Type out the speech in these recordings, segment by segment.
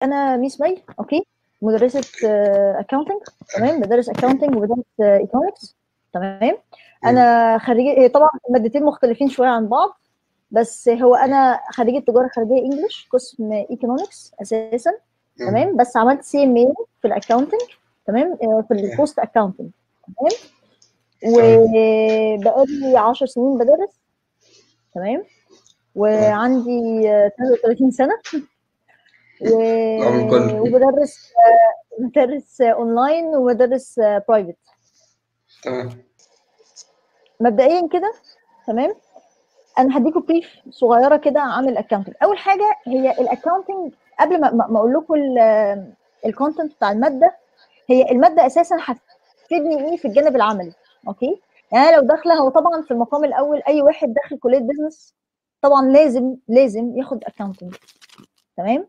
انا ميس مي اوكي مدرسه اكاونتنج تمام بدرس اكاونتنج وبدرس ايكونومكس تمام انا خريجه هي طبعا مادتين مختلفين شويه عن بعض بس هو انا خريجه تجاره خارجيه انجلش قسم ايكونومكس اساسا تمام بس عملت سي ام اي في الاكاونتنج تمام في البوست اكاونتنج تمام وبقالي 10 سنين بدرس تمام وعندي 33 سنه و... وبدرس بدرس اونلاين وبدرس برايفت تمام مبدئيا كده تمام انا هديكم بريف صغيره كده عن الاكونتنج اول حاجه هي الاكونتنج قبل ما ما اقول لكم الكونتنت بتاع الماده هي الماده اساسا هتفيدني ايه في الجانب العملي اوكي يعني انا لو داخله هو طبعا في المقام الاول اي واحد داخل كليه بزنس طبعا لازم لازم ياخد اكونتنج تمام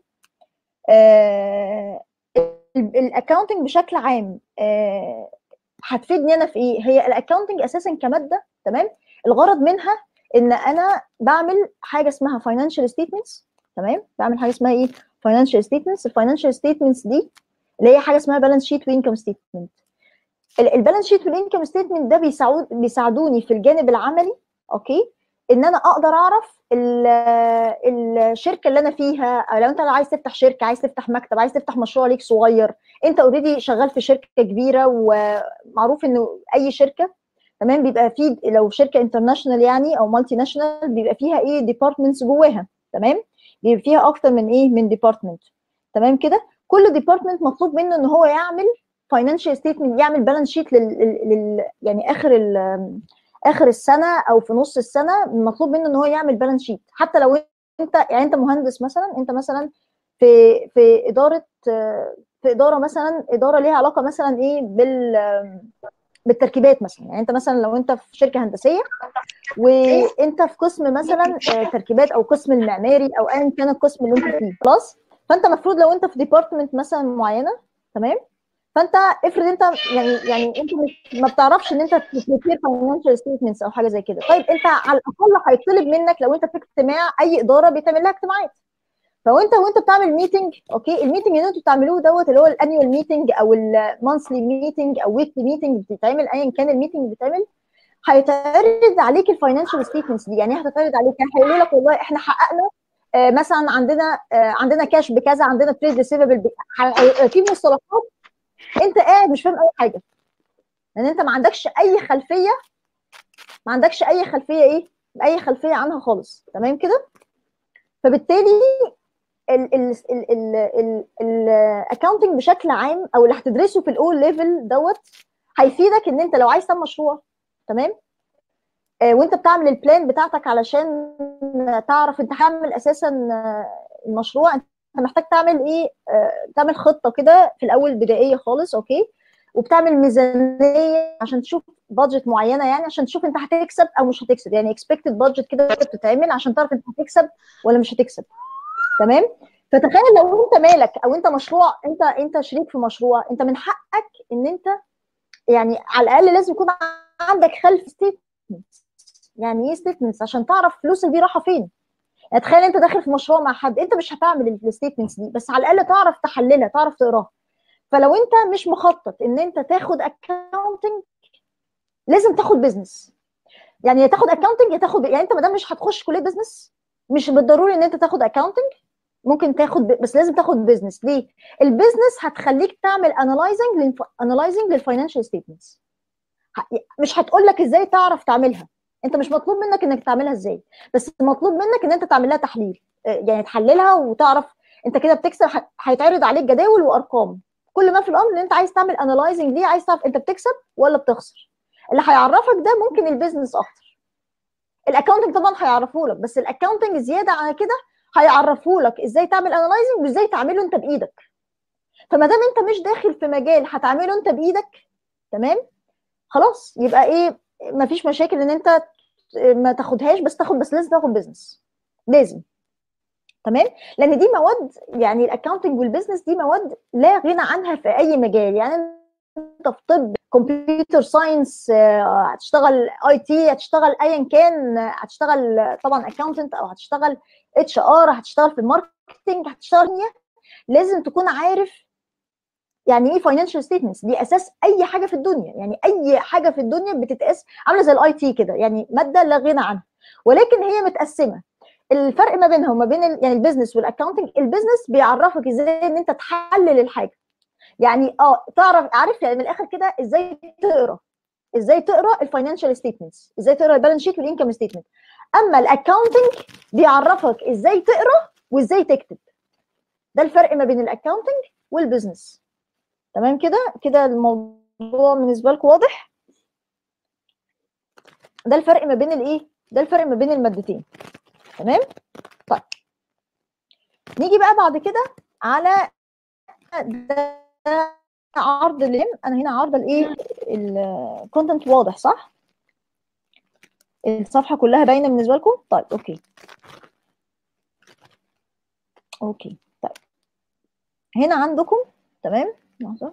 آه الاكونتنج بشكل عام آه هتفيدني انا في ايه هي الاكونتنج اساسا كماده تمام الغرض منها ان انا بعمل حاجه اسمها فاينانشال ستيتمنتس تمام بعمل حاجه اسمها ايه فاينانشال ستيتمنتس الفاينانشال ستيتمنتس دي اللي هي حاجه اسمها بالانس شيت وانكم ستيتمنت البالانس شيت والانكم ستيتمنت ده بيساعد بيساعدوني في الجانب العملي اوكي ان انا اقدر اعرف الشركه اللي انا فيها لو انت عايز تفتح شركه عايز تفتح مكتب عايز تفتح مشروع ليك صغير انت اوريدي شغال في شركه كبيره ومعروف انه اي شركه تمام بيبقى في لو شركه انترناشونال يعني او مالتي ناشونال بيبقى فيها ايه ديبارتمنتس جواها تمام بيبقى فيها اكتر من ايه من ديبارتمنت تمام كده كل ديبارتمنت مطلوب منه ان هو يعمل فاينانشال ستيتمنت يعمل بالانس شيت لل, لل يعني اخر ال اخر السنه او في نص السنه مطلوب منه ان هو يعمل بالانس شيت حتى لو انت يعني انت مهندس مثلا انت مثلا في في اداره في اداره مثلا اداره ليها علاقه مثلا ايه بال بالتركيبات مثلا يعني انت مثلا لو انت في شركه هندسيه وانت في قسم مثلا تركيبات او قسم المعماري او ايا كان القسم اللي انت فيه خلاص فانت المفروض لو انت في ديبارتمنت مثلا معينه تمام فانت افرض انت يعني يعني انت مش ما بتعرفش ان انت تبريبير فاينانشال ستيتمنتس او حاجه زي كده طيب انت على الاقل هيطلب منك لو انت في اجتماع اي اداره بيتعمل لها اجتماعات فوانت وانت بتعمل ميتنج اوكي الميتنج اللي انتوا بتعملوه دوت اللي هو الانيوال ميتنج او المانثلي ميتنج او ويكلي ميتنج بتتعمل ايا كان الميتنج بتتعمل هيتعرض عليك الفاينانشال ستيتمنتس دي يعني هتتعرض عليك هيقولوا لك والله احنا حققنا آه مثلا عندنا آه عندنا كاش بكذا عندنا تريد ريسيفبل في مصطلحات انت قاعد مش فاهم اي حاجه لان انت ما عندكش اي خلفيه ما عندكش اي خلفيه ايه اي خلفيه عنها خالص تمام كده فبالتالي الاكونتنج بشكل عام او اللي هتدرسه في الاول ليفل دوت هيفيدك ان انت لو عايز تعمل مشروع تمام آه وانت بتعمل البلان بتاعتك علشان تعرف انت هعمل اساسا المشروع انت محتاج تعمل ايه آه تعمل خطه كده في الاول بدائيه خالص اوكي وبتعمل ميزانيه عشان تشوف بادجت معينه يعني عشان تشوف انت هتكسب او مش هتكسب يعني اكسبكتد بادجت كده بتتعمل عشان تعرف انت هتكسب ولا مش هتكسب تمام فتخيل لو انت مالك او انت مشروع انت انت شريك في مشروع انت من حقك ان انت يعني على الاقل لازم يكون عندك خلف ستيتمنتس يعني ايه ستيتمنتس عشان تعرف فلوسك دي رايحه فين يعني تخيل انت داخل في مشروع مع حد انت مش هتعمل الستيتمنتس دي بس على الاقل تعرف تحللها تعرف تقراها فلو انت مش مخطط ان انت تاخد اكاونتنج لازم تاخد بزنس يعني يا تاخد اكاونتنج يا تاخد يعني انت ما دام مش هتخش كليه بزنس مش بالضروري ان انت تاخد اكاونتنج ممكن تاخد ب... بس لازم تاخد بزنس ليه البيزنس هتخليك تعمل انالايزنج للف... انالايزنج للفاينانشال ستيتمنتس مش هتقول لك ازاي تعرف تعملها انت مش مطلوب منك انك تعملها ازاي بس مطلوب منك ان انت تعمل لها تحليل يعني تحللها وتعرف انت كده بتكسب هيتعرض عليك جداول وارقام كل ما في الامر ان انت عايز تعمل انالايزنج ليه عايز تعرف انت بتكسب ولا بتخسر اللي هيعرفك ده ممكن البيزنس اكتر الاكونتنج طبعا هيعرفه لك بس الاكونتنج زياده على كده هيعرفوا لك ازاي تعمل انالايزنج وازاي تعمله انت بايدك فما دام انت مش داخل في مجال هتعمله انت بايدك تمام خلاص يبقى ايه مفيش مشاكل ان انت ما تاخدهاش بس تاخد بس لازم تاخد بزنس لازم تمام لان دي مواد يعني الاكونتنج والبزنس دي مواد لا غنى عنها في اي مجال يعني انت في طب كمبيوتر ساينس هتشتغل اي تي هتشتغل ايا كان هتشتغل طبعا اكونتنت او هتشتغل اتش ار هتشتغل في الماركتنج هتشتغل لازم تكون عارف يعني ايه فاينانشال ستيتمنتس دي اساس اي حاجه في الدنيا يعني اي حاجه في الدنيا بتتقاس عامله زي الاي تي كده يعني ماده لا غنى عنها ولكن هي متقسمه الفرق ما بينها وما بين ال- يعني البيزنس والاكونتنج البيزنس بيعرفك ازاي ان انت تحلل الحاجه يعني اه تعرف عارف يعني من الاخر كده ازاي تقرا ازاي تقرا الفاينانشال ستيتمنتس ازاي تقرا البالانس شيت والانكم ستيتمنت اما الاكونتنج بيعرفك ازاي تقرا وازاي تكتب ده الفرق ما بين الاكونتنج والبيزنس تمام كده كده الموضوع بالنسبه لكم واضح ده الفرق ما بين الايه ده الفرق ما بين المادتين تمام طيب نيجي بقى بعد كده على ده عرض الليم انا هنا عارضه الايه الكونتنت واضح صح الصفحه كلها باينه بالنسبه لكم طيب اوكي اوكي طيب هنا عندكم تمام لحظه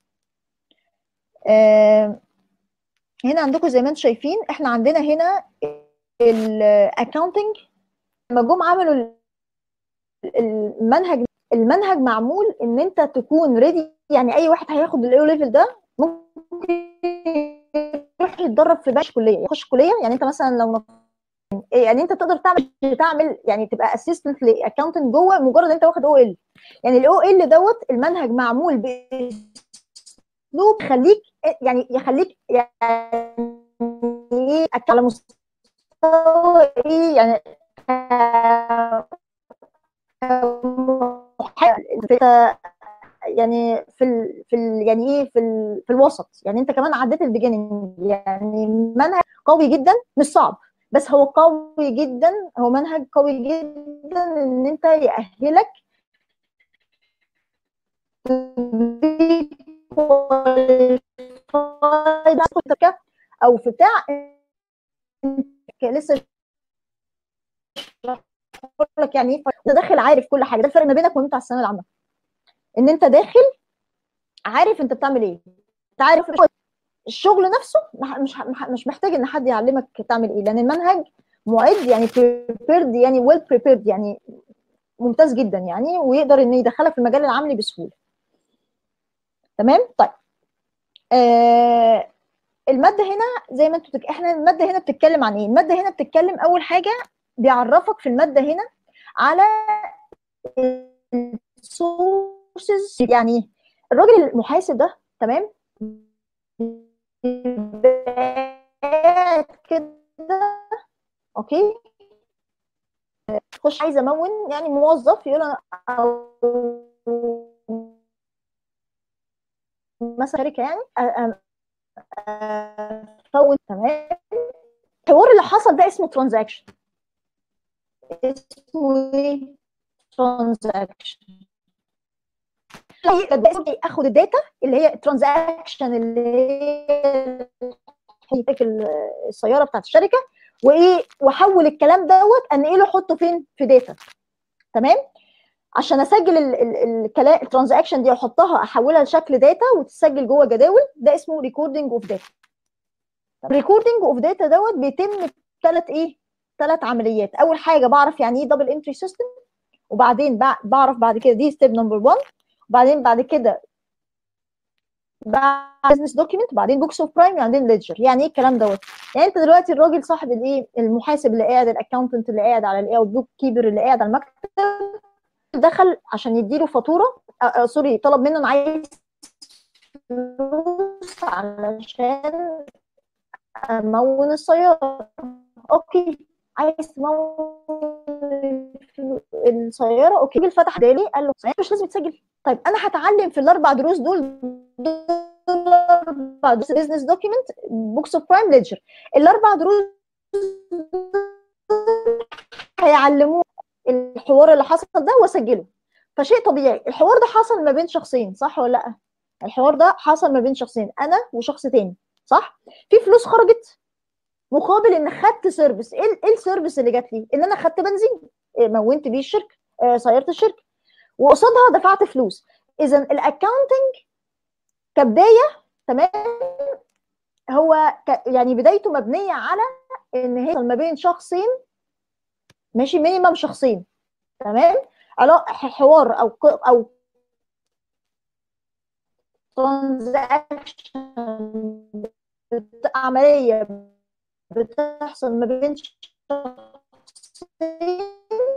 آه هنا عندكم زي ما انتم شايفين احنا عندنا هنا الاكاونتنج لما جم عملوا ال- المنهج المنهج معمول ان انت تكون ريدي يعني اي واحد هياخد الاو ليفل ده ممكن يروح يتدرب في باقي كليه يخش كليه يعني انت مثلا لو يعني انت تقدر تعمل تعمل يعني تبقى اسيستنت لاكونتنت جوه مجرد انت واخد او ال يعني الاو ال دوت المنهج معمول باسلوب يخليك يعني يخليك يعني ايه على مستوى ايه يعني يعني في ال في ال يعني ايه في ال في الوسط يعني انت كمان عديت البيجننج يعني منهج قوي جدا مش صعب بس هو قوي جدا هو منهج قوي جدا ان انت يأهلك او في بتاع لسه لك يعني ايه انت داخل عارف كل حاجه ده الفرق ما بينك وانت على الثانويه العامه ان انت داخل عارف انت بتعمل ايه انت عارف الشغل نفسه مش مش محتاج ان حد يعلمك تعمل ايه لان المنهج معد يعني prepared يعني ويل well prepared يعني ممتاز جدا يعني ويقدر ان يدخلك في المجال العملي بسهوله تمام طيب آه الماده هنا زي ما انتوا تك... احنا الماده هنا بتتكلم عن ايه الماده هنا بتتكلم اول حاجه بيعرفك في الماده هنا على السورسز يعني الراجل المحاسب ده تمام كده اوكي تخش عايزه امون يعني موظف يقول انا مثلا شركه يعني فون تمام الحوار اللي حصل ده اسمه ترانزاكشن اسمه ايه ترانزاكشن اخد الداتا اللي هي الترانزاكشن اللي هي السياره بتاعت الشركه وايه واحول الكلام دوت انقله احطه فين في داتا تمام عشان اسجل الكلام الترانزاكشن دي واحطها احولها لشكل داتا وتسجل جوه جداول ده اسمه ريكوردنج اوف داتا ريكوردنج اوف داتا دوت بيتم ثلاث ايه ثلاث عمليات اول حاجه بعرف يعني ايه دبل انتري سيستم وبعدين بعرف بعد كده دي ستيب نمبر 1 وبعدين بعد كده بزنس دوكيمنت وبعدين بوكس اوف برايم وبعدين ليدجر يعني ايه الكلام دوت يعني انت دلوقتي الراجل صاحب الايه المحاسب اللي قاعد الاكونتنت اللي قاعد على الايه والبوك كيبر اللي قاعد على المكتب دخل عشان يديله فاتوره آه سوري طلب منه انا عايز فلوس علشان امون السياره اوكي عايز تمون السياره اوكي الراجل فتح دالي قال له مش لازم تسجل طيب انا هتعلم في الاربع دروس دول دول اربع دروس بزنس دوكيمنت بوكس اوف برايم ليدجر الاربع دروس هيعلموه الحوار اللي حصل ده واسجله فشيء طبيعي الحوار ده حصل ما بين شخصين صح ولا لا الحوار ده حصل ما بين شخصين انا وشخص تاني صح في فلوس خرجت مقابل ان خدت سيرفيس ايه ايه السيرفيس اللي جات لي ان انا خدت بنزين مونت بيه الشركه سيرت الشركه وقصادها دفعت فلوس اذا الاكونتنج كبدايه تمام هو ك... يعني بدايته مبنيه على ان هي ما بين شخصين ماشي مينيمم شخصين تمام حوار او او ترانزاكشن عمليه بتحصل ما بين شخصين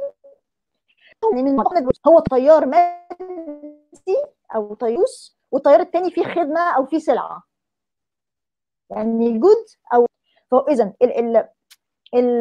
هو تيار مادي او تيوس والتيار التاني فيه خدمه او فيه سلعه يعني جود او فاذا ال ال ال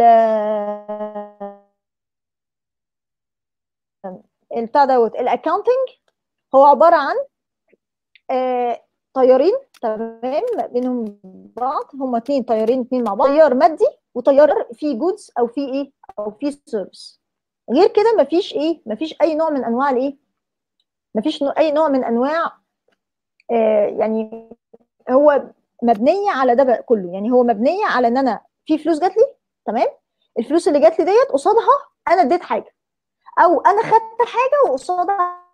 البتاع دوت الاكونتنج هو عباره عن آه طيارين تمام بينهم بعض هما اتنين طيارين اتنين مع بعض طيار مادي وطيار فيه جودز او فيه ايه او فيه سيرفيس غير كده مفيش ايه مفيش اي نوع من انواع الايه مفيش نوع اي نوع من انواع آه يعني هو مبنيه على ده كله يعني هو مبنيه على ان انا في فلوس جات لي تمام الفلوس اللي جات لي ديت قصادها انا اديت حاجه او انا خدت حاجه وقصادها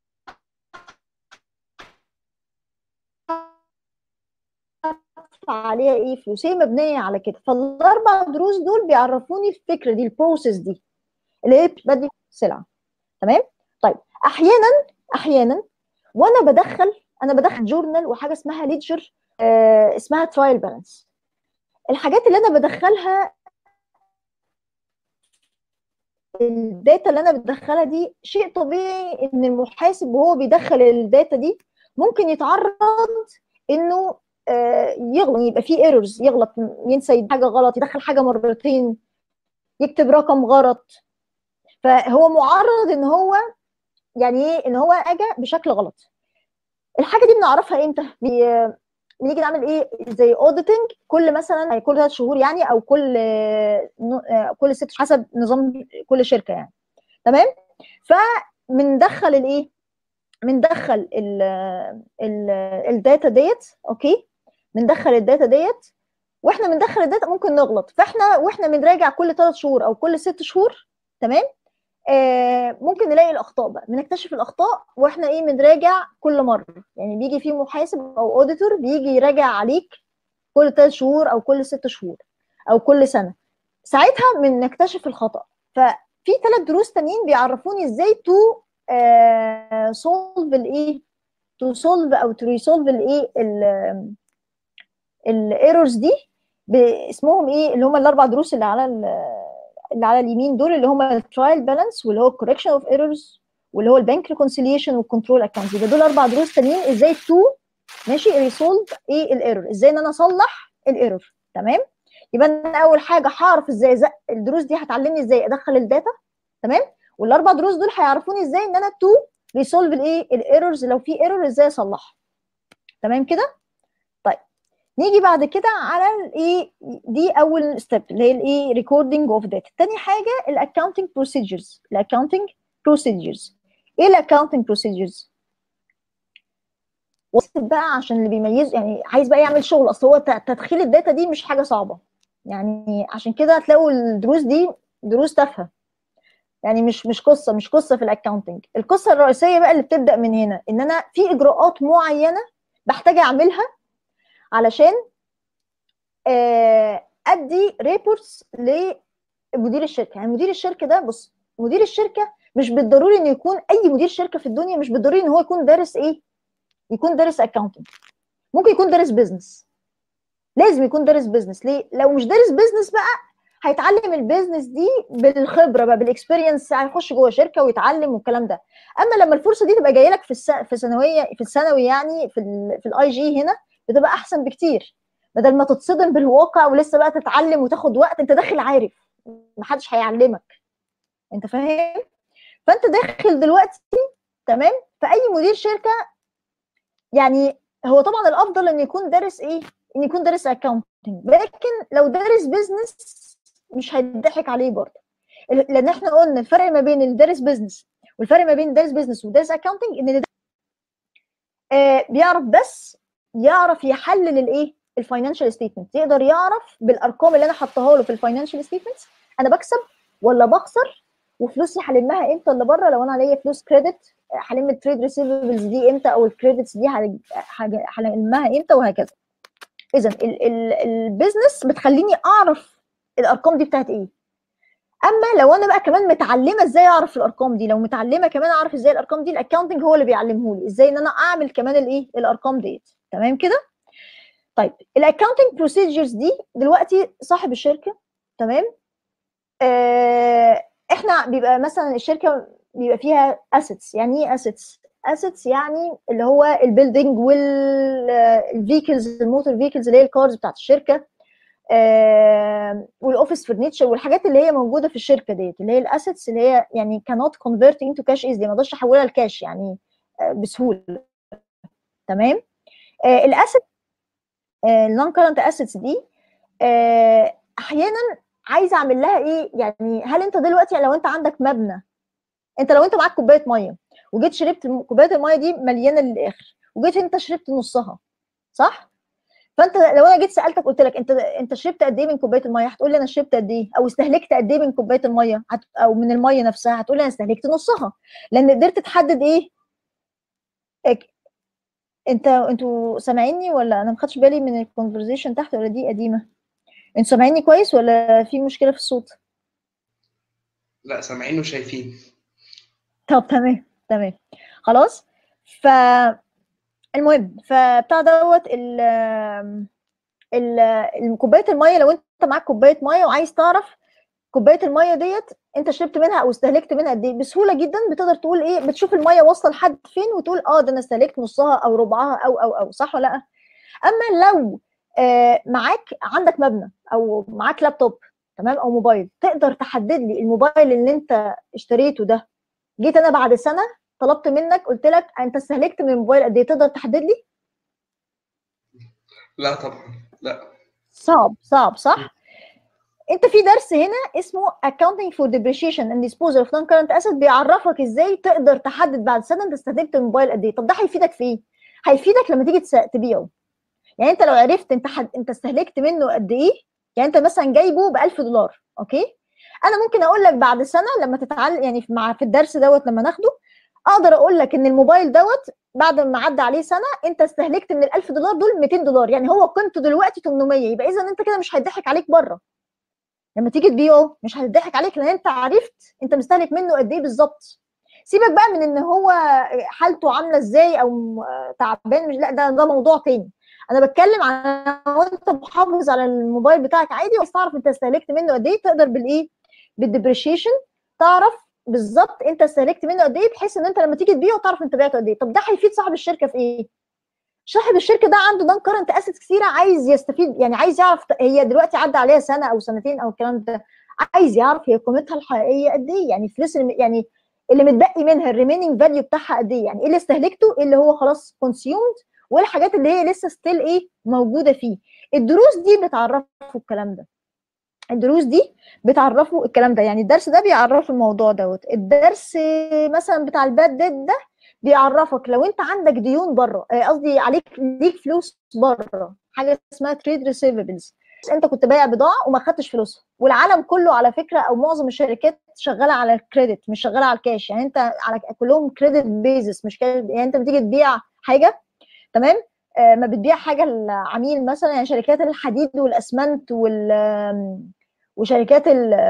عليها ايه فلوس هي مبنيه على كده فالاربع دروس دول بيعرفوني الفكره دي البروسيس دي اللي هي بدي سلعه تمام طيب احيانا احيانا وانا بدخل انا بدخل جورنال وحاجه اسمها ليدجر آه اسمها ترايل بالانس الحاجات اللي انا بدخلها الداتا اللي انا بدخلها دي شيء طبيعي ان المحاسب وهو بيدخل الداتا دي ممكن يتعرض انه آه يغلط يبقى فيه ايرورز يغلط ينسى حاجه غلط يدخل حاجه مرتين يكتب رقم غلط فهو معرض ان هو يعني ايه ان هو اجى بشكل غلط الحاجه دي بنعرفها امتى بنيجي نعمل ايه زي اوديتنج كل مثلا كل ثلاث شهور يعني او كل كل ست حسب نظام كل شركه يعني تمام فبندخل الايه بندخل الداتا ديت اوكي بندخل الداتا ديت واحنا بندخل الداتا ممكن نغلط فاحنا واحنا بنراجع كل ثلاث شهور او كل ست شهور تمام آه ممكن نلاقي الاخطاء بقى بنكتشف الاخطاء واحنا ايه بنراجع كل مره يعني بيجي في محاسب او اوديتور بيجي يراجع عليك كل ثلاث شهور او كل ست شهور او كل سنه ساعتها بنكتشف الخطا ففي ثلاث دروس تانيين بيعرفوني ازاي تو سولف الايه تو سولف او تو ريسولف الايه الايرورز دي اسمهم ايه اللي هم الاربع دروس اللي على اللي على اليمين دول اللي هم الترايل بالانس واللي هو الكوركشن اوف ايرورز واللي هو البنك ريكونسيليشن والكنترول اكونت يبقى دول اربع دروس تانيين ازاي تو ماشي ريسولف ايه الايرور ازاي ان انا اصلح الايرور تمام يبقى انا اول حاجه هعرف ازاي زق الدروس دي هتعلمني ازاي ادخل الداتا تمام والاربع دروس دول هيعرفوني ازاي ان انا تو ريسولف الايه الايرورز لو في ايرور ازاي اصلحها تمام كده طيب نيجي بعد كده على الايه دي اول ستيب اللي هي الايه ريكوردنج اوف داتا تاني حاجه الاكونتنج بروسيجرز الاكونتنج بروسيجرز ايه الاكونتنج بروسيجرز وصف بقى عشان اللي بيميز يعني عايز بقى يعمل شغل اصل هو تدخيل الداتا دي مش حاجه صعبه يعني عشان كده هتلاقوا الدروس دي دروس تافهه يعني مش مش قصه مش قصه في الاكونتنج القصه الرئيسيه بقى اللي بتبدا من هنا ان انا في اجراءات معينه بحتاج اعملها علشان ادي ريبورتس لمدير الشركه يعني مدير الشركه ده بص مدير الشركه مش بالضروري انه يكون اي مدير شركه في الدنيا مش بالضروري ان هو يكون دارس ايه يكون دارس اكاونتنج ممكن يكون دارس بيزنس لازم يكون دارس بيزنس ليه لو مش دارس بيزنس بقى هيتعلم البيزنس دي بالخبره بقى بالاكسبيرينس هيخش جوه شركه ويتعلم والكلام ده اما لما الفرصه دي تبقى جايه لك في الس... في ثانويه في الثانوي يعني في ال... في الاي جي هنا بتبقى احسن بكتير بدل ما تتصدم بالواقع ولسه بقى تتعلم وتاخد وقت انت داخل عارف محدش هيعلمك انت فاهم فانت داخل دلوقتي تمام فاي مدير شركه يعني هو طبعا الافضل ان يكون دارس ايه ان يكون دارس اكاونتنج لكن لو دارس بيزنس مش هيضحك عليه برضه لان احنا قلنا الفرق ما بين الدارس بيزنس والفرق ما بين دارس بيزنس ودارس اكاونتنج ان ده آه بيعرف بس يعرف يحلل الايه الفاينانشال ستيتمنت يقدر يعرف بالارقام اللي انا حطاها له في الفاينانشال ستيتمنت انا بكسب ولا بخسر وفلوسي هلمها امتى اللي بره لو انا عليا فلوس كريدت هلم التريد ريسيفبلز دي امتى او الكريدتس دي هلمها امتى وهكذا اذا البيزنس بتخليني اعرف الارقام دي بتاعت ايه اما لو انا بقى كمان متعلمه ازاي اعرف الارقام دي لو متعلمه كمان اعرف ازاي الارقام دي الاكونتنج هو اللي بيعلمه لي ازاي ان انا اعمل كمان الايه الارقام ديت تمام كده طيب الاكونتنج بروسيجرز دي دلوقتي صاحب الشركه تمام آه احنا بيبقى مثلا الشركه بيبقى فيها اسيتس يعني ايه اسيتس اسيتس يعني اللي هو البيلدينج والفيكلز الموتور فيكلز اللي هي الكارز بتاعت الشركه آه والاوفيس فرنيتشر والحاجات اللي هي موجوده في الشركه ديت اللي هي الاسيتس اللي هي يعني cannot convert into cash easily ما اقدرش احولها لكاش يعني آه بسهوله تمام آه الاسيت النون كارنت اسيتس دي آه احيانا عايزه اعمل لها ايه يعني هل انت دلوقتي لو انت عندك مبنى انت لو انت معاك كوبايه ميه وجيت شربت كوبايه الميه دي مليانه للاخر وجيت انت شربت نصها صح فانت لو انا جيت سالتك قلت لك انت انت شربت قد ايه من كوبايه الميه هتقول لي انا شربت قد ايه او استهلكت قد ايه من كوبايه الميه هت... او من الميه نفسها هتقول لي انا استهلكت نصها لان قدرت تحدد ايه انت انتوا سامعيني ولا انا ما خدتش بالي من الكونفرزيشن تحت ولا دي قديمه انتوا سامعيني كويس ولا في مشكله في الصوت لا سامعين وشايفين طب تمام تمام خلاص ف المهم فبتاع دوت ال ال كوبايه الميه لو انت معاك كوبايه ميه وعايز تعرف كوبايه الميه ديت انت شربت منها او استهلكت منها قد ايه بسهوله جدا بتقدر تقول ايه بتشوف الميه واصله لحد فين وتقول اه ده انا استهلكت نصها او ربعها او او او صح ولا لا اما لو آه معاك عندك مبنى او معاك لابتوب تمام او موبايل تقدر تحدد لي الموبايل اللي انت اشتريته ده جيت انا بعد سنه طلبت منك قلت لك انت استهلكت من الموبايل قد ايه تقدر تحدد لي لا طبعا لا صعب صعب صح انت في درس هنا اسمه accounting for depreciation and disposal of non-current asset بيعرفك ازاي تقدر تحدد بعد سنه انت استهلكت الموبايل قد ايه طب ده هيفيدك في ايه هيفيدك لما تيجي تبيعه يعني انت لو عرفت انت حد... انت استهلكت منه قد ايه يعني انت مثلا جايبه ب 1000 دولار اوكي انا ممكن اقول لك بعد سنه لما تتعلم يعني مع في الدرس دوت لما ناخده اقدر اقول لك ان الموبايل دوت بعد ما عدى عليه سنه انت استهلكت من ال 1000 دولار دول 200 دولار يعني هو قيمته دلوقتي 800 يبقى اذا انت كده مش هيضحك عليك بره لما تيجي تبيعه مش هيضحك عليك لان انت عرفت انت مستهلك منه قد ايه بالظبط سيبك بقى من ان هو حالته عامله ازاي او تعبان مش لا ده ده موضوع تاني انا بتكلم عن وانت محافظ على الموبايل بتاعك عادي وعايز تعرف انت استهلكت منه قد ايه تقدر بالايه بالديبريشيشن تعرف بالظبط انت استهلكت منه قد ايه بحيث ان انت لما تيجي تبيعه تعرف انت بعته قد ايه طب ده هيفيد صاحب الشركه في ايه صاحب الشركه ده عنده نون كرنت اسيتس كثيره عايز يستفيد يعني عايز يعرف هي دلوقتي عدى عليها سنه او سنتين او الكلام ده عايز يعرف هي قيمتها الحقيقيه قد ايه يعني الفلوس يعني اللي متبقي منها الريميننج فاليو بتاعها قد ايه يعني ايه اللي استهلكته ايه اللي هو خلاص كونسيومد والحاجات اللي هي لسه ستيل ايه موجوده فيه الدروس دي بتعرفوا الكلام ده الدروس دي بتعرفوا الكلام ده يعني الدرس ده بيعرف الموضوع دوت الدرس مثلا بتاع الباد ديت ده بيعرفك لو انت عندك ديون بره قصدي عليك ليك فلوس بره حاجه اسمها تريد ريسيفبلز انت كنت بايع بضاعه وما خدتش فلوسها والعالم كله على فكره او معظم الشركات شغاله على الكريدت مش شغاله على الكاش يعني انت على كلهم كريدت بيزس مش كاش يعني انت بتيجي تبيع حاجه تمام آه ما بتبيع حاجه للعميل مثلا يعني شركات الحديد والاسمنت وال وشركات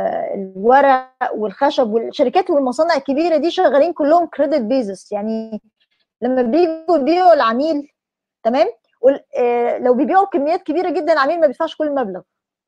الورق والخشب والشركات والمصانع الكبيره دي شغالين كلهم كريدت بيزس يعني لما بيجوا يبيعوا العميل تمام لو بيبيعوا كميات كبيره جدا العميل ما بيدفعش كل المبلغ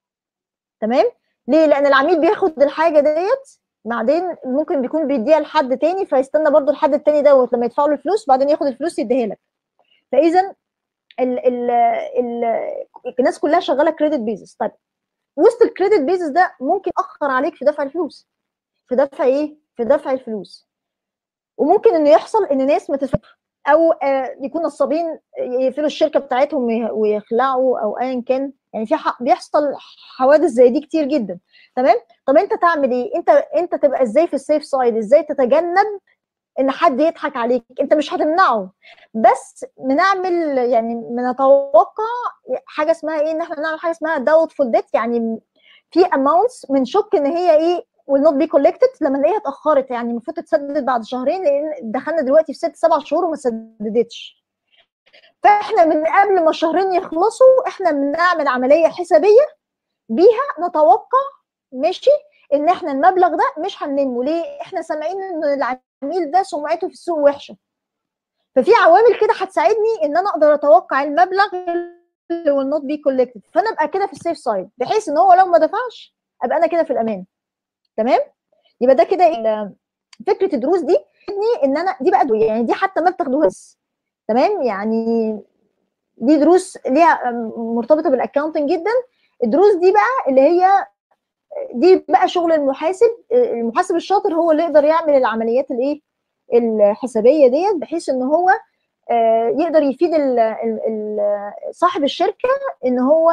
تمام ليه لان العميل بياخد الحاجه ديت بعدين ممكن بيكون بيديها لحد تاني فيستنى برضو الحد التاني دوت لما يدفع له الفلوس بعدين ياخد الفلوس يديها لك فاذا ال ال ال الناس كلها شغاله كريدت بيزس طيب وسط الكريدت بيزس ده ممكن اخر عليك في دفع الفلوس في دفع ايه في دفع الفلوس وممكن انه يحصل ان ناس ما تدفعش او آه يكون نصابين يقفلوا الشركه بتاعتهم ويخلعوا او ايا كان يعني في بيحصل حوادث زي دي كتير جدا تمام طب انت تعمل ايه انت انت تبقى ازاي في السيف سايد ازاي تتجنب ان حد يضحك عليك انت مش هتمنعه بس بنعمل يعني بنتوقع حاجه اسمها ايه ان احنا نعمل حاجه اسمها doubtful debt يعني في amounts بنشك ان هي ايه will not be collected لما نلاقيها اتاخرت يعني المفروض تتسدد بعد شهرين لان دخلنا دلوقتي في ست سبع شهور وما سددتش فاحنا من قبل ما الشهرين يخلصوا احنا بنعمل عمليه حسابيه بيها نتوقع ماشي ان احنا المبلغ ده مش هننمو ليه احنا سامعين ان العميل ده سمعته في السوق وحشه ففي عوامل كده هتساعدني ان انا اقدر اتوقع المبلغ اللي will not be collected فانا ابقى كده في السيف سايد بحيث ان هو لو ما دفعش ابقى انا كده في الامان تمام يبقى ده كده ال- فكره الدروس دي ان انا دي بقى يعني دي حتى ما بتاخدوهاش تمام يعني دي دروس ليها مرتبطه بالاكونتنج جدا الدروس دي بقى اللي هي دي بقى شغل المحاسب المحاسب الشاطر هو اللي يقدر يعمل العمليات الايه الحسابيه ديت بحيث ان هو آه، يقدر يفيد ال- ال- ال- صاحب الشركه ان هو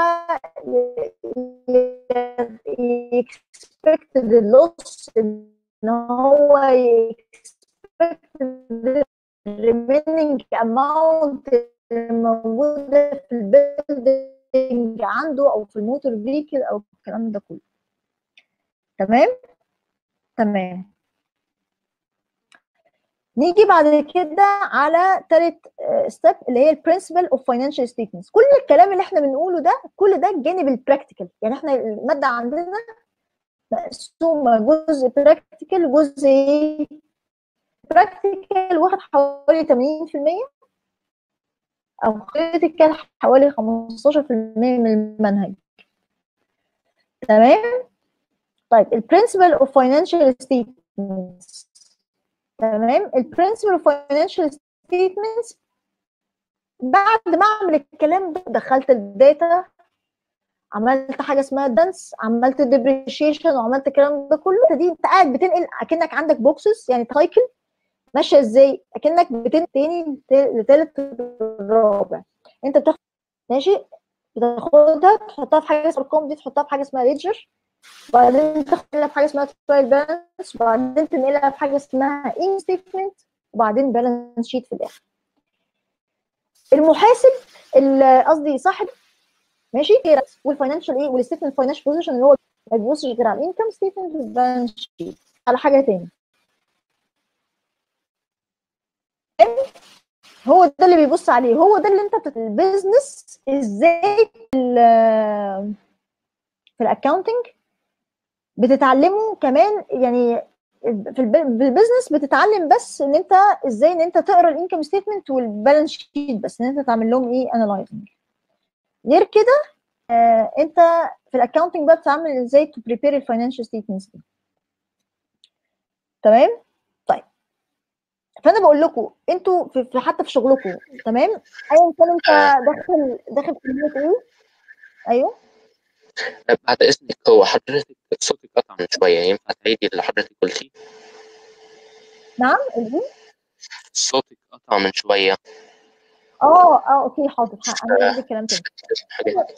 يكسبكت اللوس ان هو يكسبكت remaining amount الموجوده في البيلدنج عنده او في الموتور فيكل او الكلام ده كله تمام تمام نيجي بعد كده على تالت ستيب اللي هي البرنسبل اوف فاينانشال ستيتمنتس كل الكلام اللي احنا بنقوله ده كل ده الجانب البراكتيكال يعني احنا الماده عندنا مقسومه جزء براكتيكال جزء ايه براكتيكال واخد حوالي 80% او كريتيكال حوالي 15% من المنهج تمام طيب البرنسبل اوف فاينانشال ستيتمنتس تمام البرنسبل اوف فاينانشال ستيتمنتس بعد ما اعمل الكلام ده دخلت الداتا عملت حاجه اسمها دانس عملت ديبريشيشن وعملت الكلام ده كله دي انت قاعد بتنقل اكنك عندك بوكسز يعني سايكل ماشيه ازاي اكنك بتنقل تاني لتالت الرابع انت بتاخد ماشي بتاخدها تحطها في حاجه اسمها ارقام دي تحطها في حاجه اسمها ليدجر وبعدين تنقلها في حاجه اسمها ترايل بالانس وبعدين تنقلها في حاجه اسمها ان ستيتمنت وبعدين بالانس شيت في الاخر المحاسب ال- قصدي صاحب ماشي والفاينانشال ايه والستيتمنت فاينانشال بوزيشن اللي هو ما بيبصش غير على الانكم ستيتمنت والبالانس شيت على حاجه تاني هو ده اللي بيبص عليه هو ده اللي انت بتت... البيزنس ازاي ال- في الاكونتنج بتتعلمه كمان يعني في الب- في البيزنس بتتعلم بس ان انت ازاي ان انت تقرا الانكم ستيتمنت والبالانس شيت بس ان انت تعمل لهم ايه انالايزنج غير كده آه انت في الاكونتنج بقى بتتعامل ازاي تو بريبير الفاينانشال ستيتمنتس دي تمام طيب فانا بقول لكم انتوا في في- حتى في شغلكم تمام ايا كان انت داخل داخل كليه ايه ايوه بعد إذنك هو حضرتك صوتك قطع من شوية ينفع تعيدي اللي حضرتك قلتيه؟ نعم الايه صوتك قطع من شوية اه اه اوكي حاضر ه- انا هعيد الكلام تاني حاجات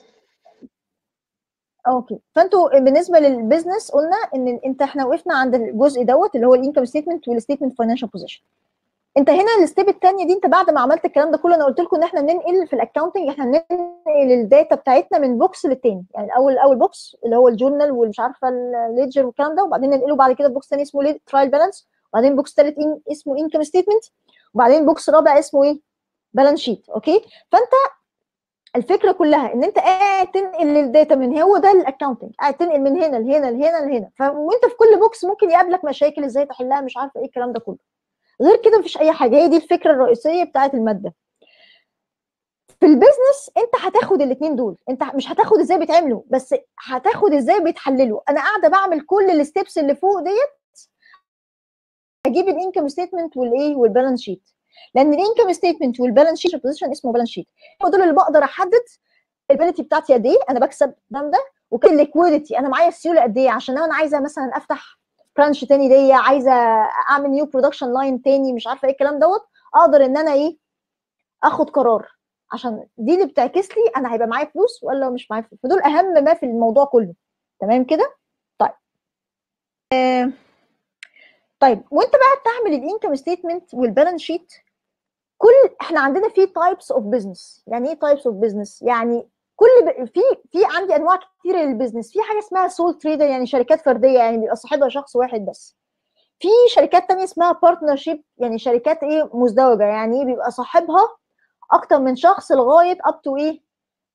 اوكي فانتوا بالنسبه للبيزنس قلنا ان انت احنا وقفنا عند الجزء دوت اللي هو الانكم ستيتمنت والستيتمنت فاينانشال بوزيشن انت هنا الستيب الثانيه دي انت بعد ما عملت الكلام ده كله انا قلت لكم ان احنا بننقل في الاكونتنج احنا بننقل الداتا بتاعتنا من بوكس للتاني يعني الاول اول بوكس اللي هو الجورنال والمش عارفه الليدجر والكلام ده وبعدين ننقله بعد كده بوكس ثاني اسمه ترايل بالانس وبعدين بوكس ثالث اسمه انكم ستيتمنت وبعدين بوكس رابع اسمه ايه بالانس شيت اوكي فانت الفكره كلها ان انت قاعد تنقل الداتا من هو ده الاكونتنج قاعد تنقل من هنا لهنا لهنا لهنا ف... وانت في كل بوكس ممكن يقابلك مشاكل ازاي تحلها مش عارفه ايه الكلام ده كله غير كده مفيش اي حاجه هي دي الفكره الرئيسيه بتاعه الماده في البيزنس انت هتاخد الاثنين دول انت مش هتاخد ازاي بيتعملوا بس هتاخد ازاي بيتحللوا انا قاعده بعمل كل الستبس اللي فوق ديت اجيب الانكم ستيتمنت والايه والبالانس شيت لان الانكم ستيتمنت والبالانس شيت بوزيشن اسمه بالانس شيت هو دول اللي بقدر احدد الابيلتي بتاعتي قد ايه انا بكسب الكلام ده وكده الليكويديتي انا معايا السيوله قد ايه عشان لو انا عايزه مثلا افتح برانش تاني ليا عايزه اعمل نيو برودكشن لاين تاني مش عارفه ايه الكلام دوت اقدر ان انا ايه اخد قرار عشان دي اللي بتعكس لي انا هيبقى معايا فلوس ولا مش معايا فلوس فدول اهم ما في الموضوع كله تمام كده طيب آه. طيب وانت بقى بتعمل الانكم ستيتمنت والبالانس شيت كل احنا عندنا في تايبس اوف بزنس يعني ايه تايبس اوف بزنس يعني كل ب... في في عندي انواع كتير للبزنس في حاجه اسمها سول تريدر يعني شركات فرديه يعني بيبقى صاحبها شخص واحد بس في شركات تانية اسمها بارتنرشيب يعني شركات ايه مزدوجه يعني ايه بيبقى صاحبها اكتر من شخص لغايه اب تو ايه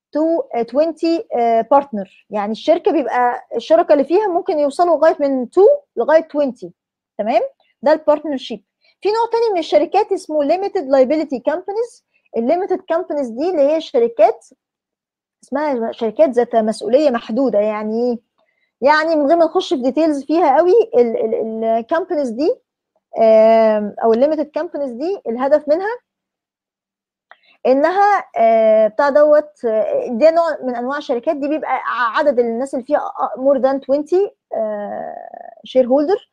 to 20 بارتنر يعني الشركه بيبقى الشركه اللي فيها ممكن يوصلوا لغايه من 2 لغايه 20 تمام ده البارتنر شيب في نوع تاني من الشركات اسمه limited liability companies الليميتد كومبانيز دي اللي هي شركات اسمها شركات ذات مسؤوليه محدوده يعني ايه يعني من غير ما نخش في ديتيلز فيها قوي الكومبانيز دي او الليميتد كومبانيز دي الهدف منها انها بتاع دوت ده نوع من انواع الشركات دي بيبقى عدد الناس اللي فيها مور ذان 20 شير هولدر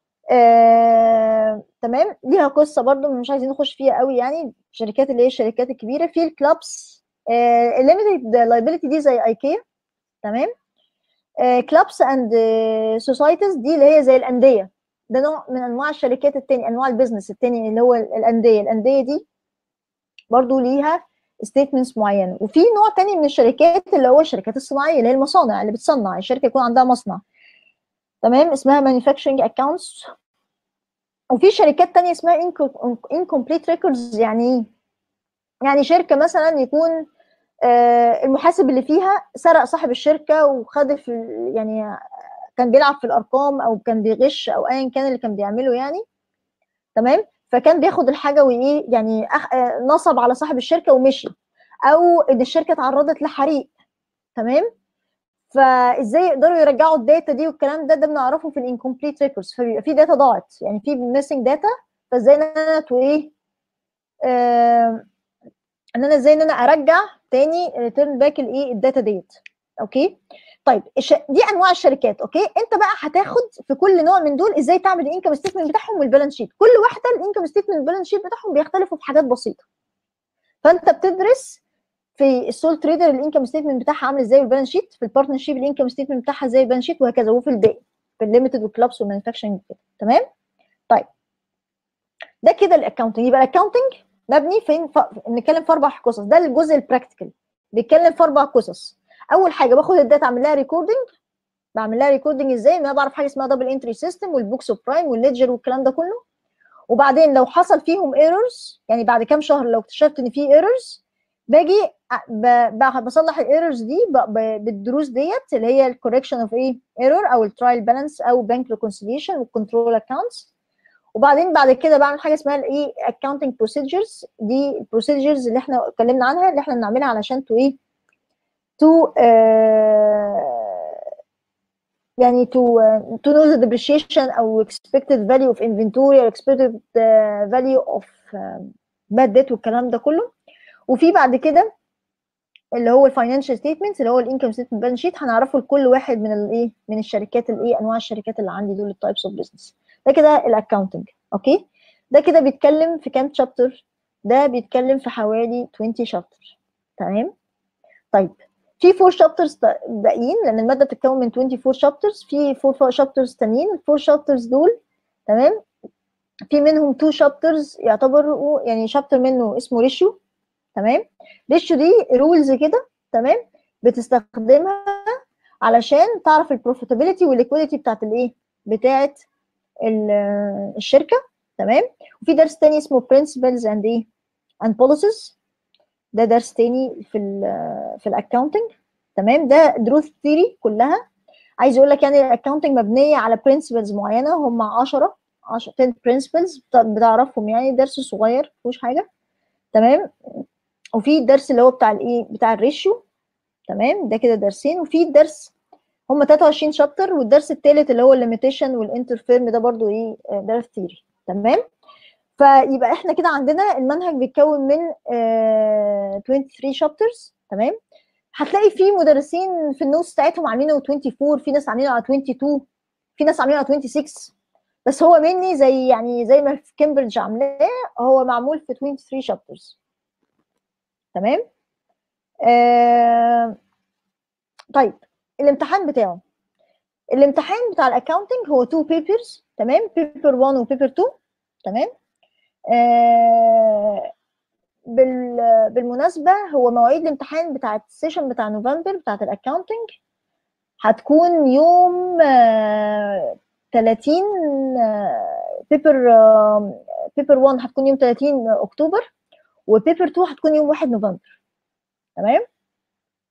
تمام ليها قصه برضو مش عايزين نخش فيها قوي يعني الشركات اللي هي الشركات الكبيره في الكلابس الليميتد لايبيليتي دي زي ايكيا تمام كلابس اند سوسايتيز دي اللي هي زي الانديه ده نوع من انواع الشركات التاني انواع البيزنس التاني اللي هو الانديه الانديه دي برضو ليها ستيتمنتس معينه وفي نوع تاني من الشركات اللي هو الشركات الصناعيه اللي هي المصانع اللي بتصنع الشركه يكون عندها مصنع تمام اسمها manufacturing accounts وفي شركات تانية اسمها incomplete records يعني ايه يعني شركه مثلا يكون آه المحاسب اللي فيها سرق صاحب الشركه وخد في يعني كان بيلعب في الارقام او كان بيغش او ايا كان اللي كان بيعمله يعني تمام فكان بياخد الحاجه وايه يعني أخ... نصب على صاحب الشركه ومشي او ان الشركه اتعرضت لحريق تمام فازاي يقدروا يرجعوا الداتا دي والكلام ده ده بنعرفه في الانكمبليت ريكوردز فبيبقى في داتا ضاعت يعني في ميسنج داتا فازاي ان انا تو ايه آه ان انا ازاي ان انا ارجع تاني ريتيرن باك الايه الداتا ديت اوكي طيب دي انواع الشركات اوكي انت بقى هتاخد في كل نوع من دول ازاي تعمل الانكم ستيتمنت بتاعهم والبالانس شيت كل واحده الانكم ستيتمنت والبالانس شيت بتاعهم بيختلفوا في حاجات بسيطه فانت بتدرس في السول تريدر الانكم ستيتمنت بتاعها عامل ازاي والبالانس شيت في البارتنر شيب الانكم ستيتمنت بتاعها ازاي البالانس شيت وهكذا وفي الباقي في الليميتد والكلابس والمانيفاكتشرنج كده تمام طيب ده كده الاكونتنج يبقى الاكونتنج مبني فين ف... نتكلم في اربع قصص ده الجزء البراكتيكال بيتكلم في اربع قصص اول حاجه باخد الداتا اعمل لها ريكوردنج بعمل لها ريكوردنج ازاي ان انا بعرف حاجه اسمها دبل انتري سيستم والبوكس اوف برايم والليدجر والكلام ده كله وبعدين لو حصل فيهم ايرورز يعني بعد كام شهر لو اكتشفت ان في ايرورز باجي بصلح الايرورز دي بالدروس ديت اللي هي الكوركشن اوف ايه ايرور او الترايل بالانس او بنك ريكونسيليشن والكنترول اكونتس وبعدين بعد كده بعمل حاجه اسمها الايه اكاونتنج بروسيجرز دي البروسيجرز اللي احنا اتكلمنا عنها اللي احنا بنعملها علشان تو ايه تو يعني to uh, to know the depreciation او expected value of inventory or expected uh, value of uh, bad debt والكلام ده كله وفي بعد كده اللي هو الفاينانشال ستيتمنتس اللي هو الانكم ستيتمنت بالانس شيت هنعرفه لكل واحد من الايه من الشركات الايه انواع الشركات اللي عندي دول التايبس اوف بزنس ده كده الاكونتنج اوكي ده كده بيتكلم في كام شابتر ده بيتكلم في حوالي 20 شابتر تمام طيب في 4 شابترز باقيين لان الماده بتتكون من 24 شابترز في 4 شابترز تانيين ال 4 شابترز دول تمام في منهم 2 شابترز يعتبروا يعني شابتر منه اسمه ريشيو تمام ريشيو دي رولز كده تمام بتستخدمها علشان تعرف البروفيتابيلتي والليكويديتي بتاعت الايه بتاعت الشركه تمام وفي درس تاني اسمه principles and ايه and policies ده درس تاني في ال في الاكونتنج تمام ده دروس ثيري كلها عايز اقول لك يعني الاكونتنج مبنيه على برنسبلز معينه هم 10 10 10 برنسبلز بتعرفهم يعني درس صغير مفيهوش حاجه تمام وفي الدرس اللي هو بتاع الايه بتاع الريشيو تمام ده كده درسين وفي درس هم 23 شابتر والدرس الثالث اللي هو الليميتيشن والانترفيرم ده برضو ايه درس ثيري تمام فيبقى احنا كده عندنا المنهج بيتكون من آه 23 شابترز تمام هتلاقي في مدرسين في النوتس بتاعتهم عاملينه 24 في ناس عاملينه على 22 في ناس عاملينه على 26 بس هو مني زي يعني زي ما في كامبريدج عاملاه هو معمول في 23 شابترز تمام آه طيب الامتحان بتاعه الامتحان بتاع الاكاونتنج هو 2 بيبرز تمام بيبر 1 وبيبر 2 تمام آه بالمناسبة هو مواعيد الامتحان بتاعت السيشن بتاع نوفمبر بتاعت الاكاونتنج هتكون يوم آه 30 آه بيبر بيبر 1 هتكون يوم 30 اكتوبر وبيبر 2 هتكون يوم 1 نوفمبر تمام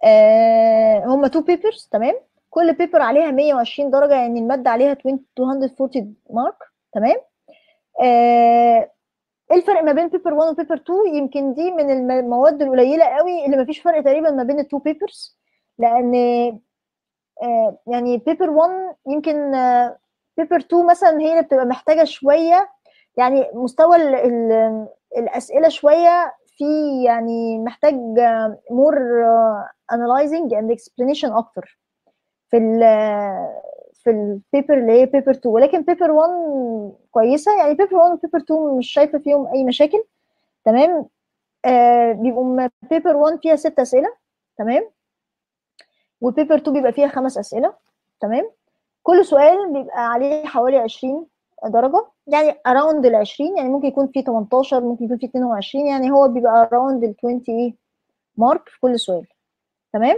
آه هم تو بيبرز تمام كل بيبر عليها 120 درجه يعني الماده عليها 20 240 مارك تمام آه ايه الفرق ما بين بيبر 1 وبيبر 2 يمكن دي من الم- المواد القليله قوي اللي ما فيش فرق تقريبا ما بين التو بيبرز لان آه يعني بيبر 1 يمكن بيبر 2 مثلا هي اللي بتبقى محتاجه شويه يعني مستوى ال ال الاسئله شويه في يعني محتاج مور analyzing and explanation اكتر في ال في البيبر اللي هي بيبر 2 ولكن بيبر 1 كويسه يعني بيبر 1 وبيبر 2 مش شايفه فيهم اي مشاكل تمام آه بيبقوا بيبر 1 فيها ست اسئله تمام وبيبر 2 بيبقى فيها خمس اسئله تمام كل سؤال بيبقى عليه حوالي 20 درجه يعني اراوند ال 20 يعني ممكن يكون فيه 18 ممكن يكون فيه 22 يعني هو بيبقى اراوند ال 20 ايه مارك في كل سؤال تمام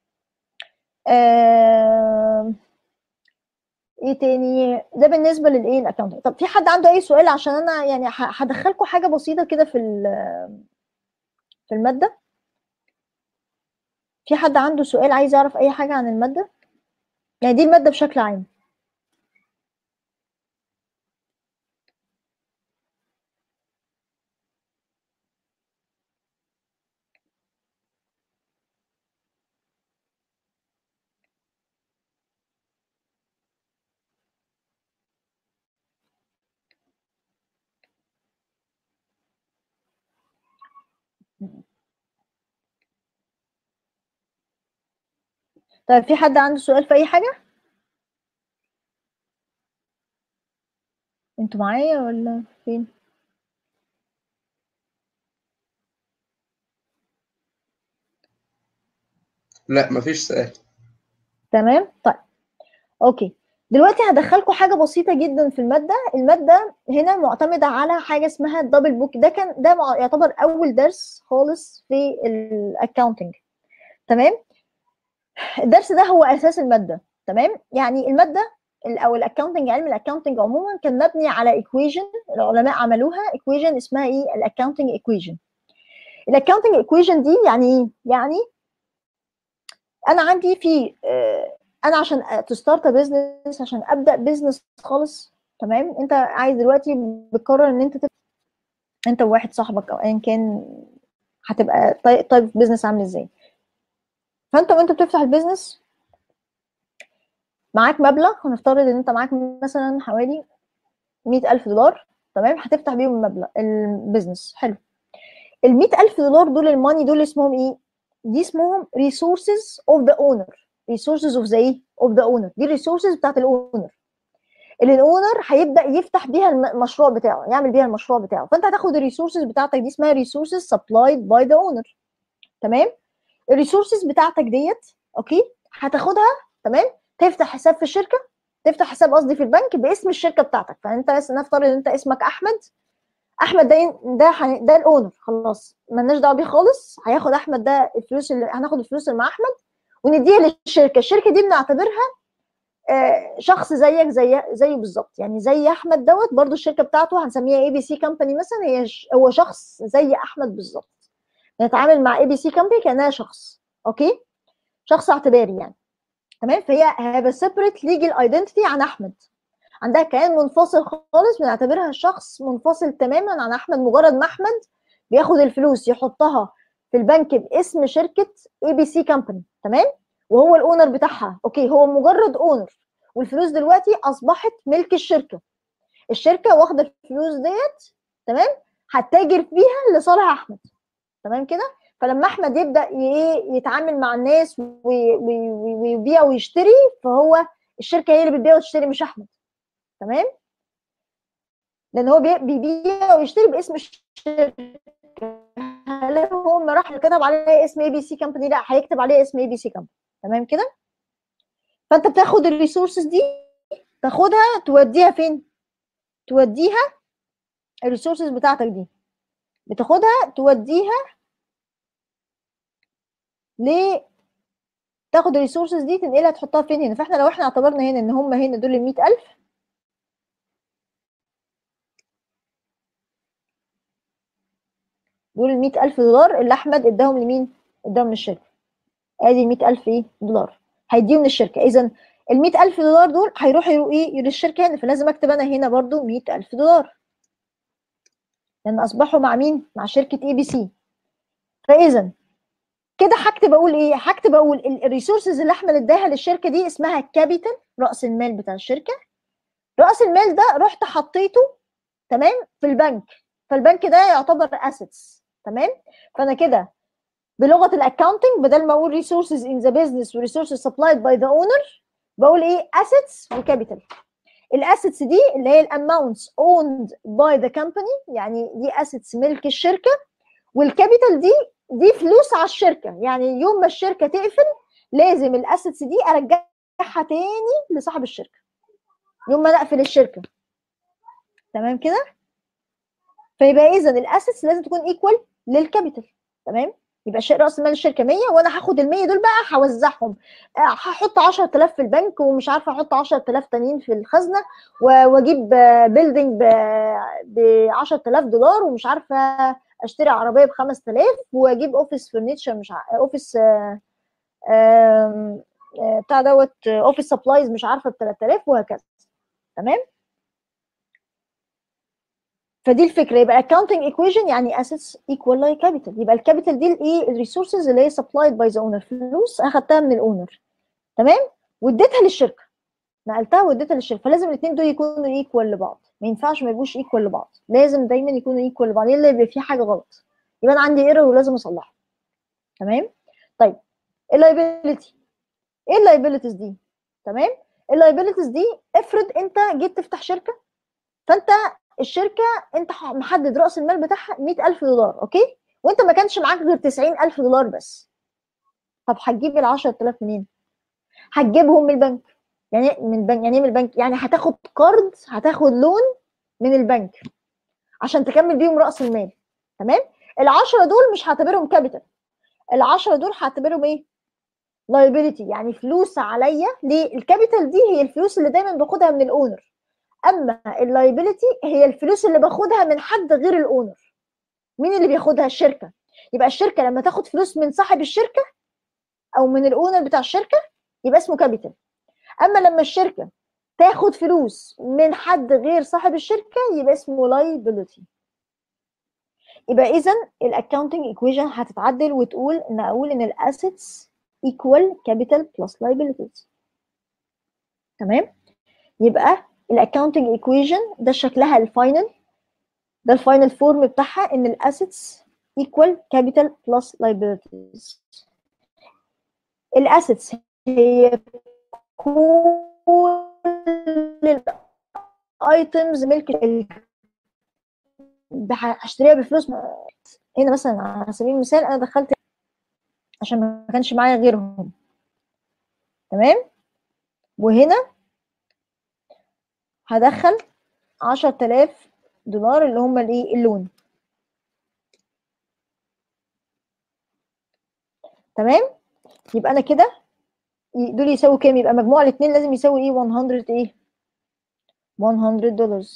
آه... ايه تاني ده بالنسبه للايه الاكونت طب في حد عنده اي سؤال عشان انا يعني ه- هدخلكم حاجه بسيطه كده في ال- في الماده في حد عنده سؤال عايز يعرف اي حاجه عن الماده يعني دي الماده بشكل عام طيب في حد عنده سؤال في اي حاجه انتوا معايا ولا فين لا مفيش سؤال تمام طيب اوكي دلوقتي هدخلكم حاجه بسيطه جدا في الماده الماده هنا معتمده على حاجه اسمها الدبل بوك ده كان ده مع- يعتبر اول درس خالص في الاكاونتنج تمام الدرس ده هو اساس الماده تمام يعني الماده ال- او الاكاونتنج علم الاكاونتنج عموما كان مبني على ايكويجن العلماء عملوها ايكويجن اسمها ايه الاكاونتنج ايكويجن الاكاونتنج ايكويجن دي يعني ايه يعني انا عندي في آه، انا عشان تستارت بزنس عشان ابدا بزنس خالص تمام انت عايز دلوقتي بتقرر ان انت تبقى انت وواحد صاحبك او ايا كان هتبقى طي- طيب بزنس عامل ازاي فانت وانت بتفتح البيزنس معاك مبلغ هنفترض ان انت معاك مثلا حوالي مئة ألف دولار تمام هتفتح بيهم المبلغ البيزنس حلو ال ألف دولار دول الماني دول اسمهم ايه دي اسمهم resources of the owner resources of the ايه of the owner دي الريسورسز بتاعت الاونر اللي الاونر هيبدا يفتح بيها الم- المشروع بتاعه يعمل بيها المشروع بتاعه فانت هتاخد الريسورسز بتاعتك دي اسمها resources supplied by the owner تمام الريسورسز بتاعتك ديت اوكي هتاخدها تمام تفتح حساب في الشركه تفتح حساب قصدي في البنك باسم الشركه بتاعتك فانت اس- نفترض ان انت اسمك احمد احمد ده ده هن- ده الاونر خلاص مالناش دعوه بيه خالص هياخد احمد ده الفلوس اللي هناخد الفلوس اللي مع احمد ونديها للشركه الشركه دي بنعتبرها آه، شخص زيك زي زيه بالظبط يعني زي احمد دوت برضو الشركه بتاعته هنسميها اي بي سي كمباني مثلا هي ش- هو شخص زي احمد بالظبط نتعامل مع اي بي سي كمباني كانها شخص اوكي شخص اعتباري يعني تمام فهي هذا سيبريت ليجل ايدنتيتي عن احمد عندها كيان منفصل خالص بنعتبرها شخص منفصل تماما عن احمد مجرد ما احمد بياخد الفلوس يحطها في البنك باسم شركه اي بي سي كمباني تمام وهو الاونر بتاعها اوكي هو مجرد اونر والفلوس دلوقتي اصبحت ملك الشركه الشركه واخده الفلوس ديت تمام هتتاجر فيها لصالح احمد تمام كده فلما احمد يبدا ي- يتعامل مع الناس وي- وي- وي- ويبيع ويشتري فهو الشركه هي اللي بتبيع وتشتري مش احمد تمام لان هو بي- بيبيع ويشتري باسم الشركه هل هو لما راح كتب عليه اسم اي بي سي كمباني لا هيكتب عليه اسم اي بي سي كمباني تمام كده فانت بتاخد الريسورسز دي تاخدها توديها فين توديها الريسورسز بتاعتك دي بتاخدها توديها ل تاخد الريسورسز دي تنقلها تحطها فين هنا فاحنا لو احنا اعتبرنا هنا ان هم هنا دول ال 100000 دول ال 100000 دولار اللي احمد اداهم لمين؟ اداهم للشركه ادي 100000 ايه دولار هيديهم من الشركه اذا ال 100000 دولار دول هيروحوا يرو ايه للشركه هنا فلازم اكتب انا هنا برضو 100000 دولار لان اصبحوا مع مين مع شركه اي بي سي فاذا كده هكتب اقول ايه هكتب اقول الريسورسز اللي احمد اداها للشركه دي اسمها كابيتال راس المال بتاع الشركه راس المال ده رحت حطيته تمام في البنك فالبنك ده يعتبر اسيتس تمام فانا كده بلغه الاكاونتنج بدل ما اقول resources in the business و resources supplied by the owner بقول ايه assets وكابيتال الاسيتس دي اللي هي الاماونتس owned by the company يعني دي assets ملك الشركه والكابيتال دي دي فلوس على الشركه يعني يوم ما الشركه تقفل لازم الاسيتس دي ارجعها تاني لصاحب الشركه يوم ما نقفل الشركه تمام كده فيبقى اذا الاسيتس لازم تكون ايكوال للكابيتال تمام يبقى شيء راس مال الشركه 100 وانا هاخد ال 100 دول بقى هوزعهم هحط 10000 في البنك ومش عارفه احط 10000 تانيين في الخزنه واجيب بيلدينج ب 10000 دولار ومش عارفه اشتري عربيه ب 5000 واجيب اوفيس فرنيتشر مش ع... اوفيس بتاع دوت اوفيس سبلايز مش عارفه ب 3000 وهكذا تمام فدي الفكره يبقى accounting equation يعني assets equal like capital يبقى الكابيتال دي الايه الريسورسز اللي هي supplied by the owner فلوس اخدتها من الاونر تمام واديتها للشركه نقلتها واديتها للشركه فلازم الاثنين دول يكونوا ايكوال لبعض ما ينفعش ما يبقوش ايكوال لبعض لازم دايما يكونوا ايكوال لبعض الا يبقى في حاجه غلط يبقى انا عندي ايرور ولازم اصلحها تمام طيب اللايبيلتي ايه اللايبيلتيز دي تمام اللايبيلتيز دي افرض انت جيت تفتح شركه فانت الشركه انت محدد راس المال بتاعها 100000 دولار اوكي وانت ما كانش معاك غير 90000 دولار بس طب هتجيب ال 10000 منين هتجيبهم من البنك يعني من البنك يعني ايه من البنك يعني هتاخد قرض هتاخد لون من البنك عشان تكمل بيهم راس المال تمام ال10 دول مش هعتبرهم كابيتال ال10 دول هعتبرهم ايه لايبيليتي يعني فلوس عليا ليه الكابيتال دي هي الفلوس اللي دايما باخدها من الاونر اما اللايبيليتي هي الفلوس اللي باخدها من حد غير الاونر مين اللي بياخدها الشركه يبقى الشركه لما تاخد فلوس من صاحب الشركه او من الاونر بتاع الشركه يبقى اسمه كابيتال اما لما الشركه تاخد فلوس من حد غير صاحب الشركه يبقى اسمه لايبيليتي يبقى اذا الاكونتنج ايكويشن هتتعدل وتقول ان اقول ان الاسيتس equal capital plus liabilities تمام يبقى الاكونتنج ايكويشن ده شكلها الفاينل ده الفاينل فورم بتاعها ان الاسيتس equal capital plus liabilities الاسيتس هي كل الايتمز ملك هشتريها بفلوس هنا مثلا على سبيل المثال انا دخلت عشان ما كانش معايا غيرهم تمام وهنا هدخل عشرة آلاف دولار اللي هم الايه اللون تمام يبقى انا كده دول يساووا كام يبقى مجموع الاثنين لازم يساوي ايه 100 ايه 100 دولار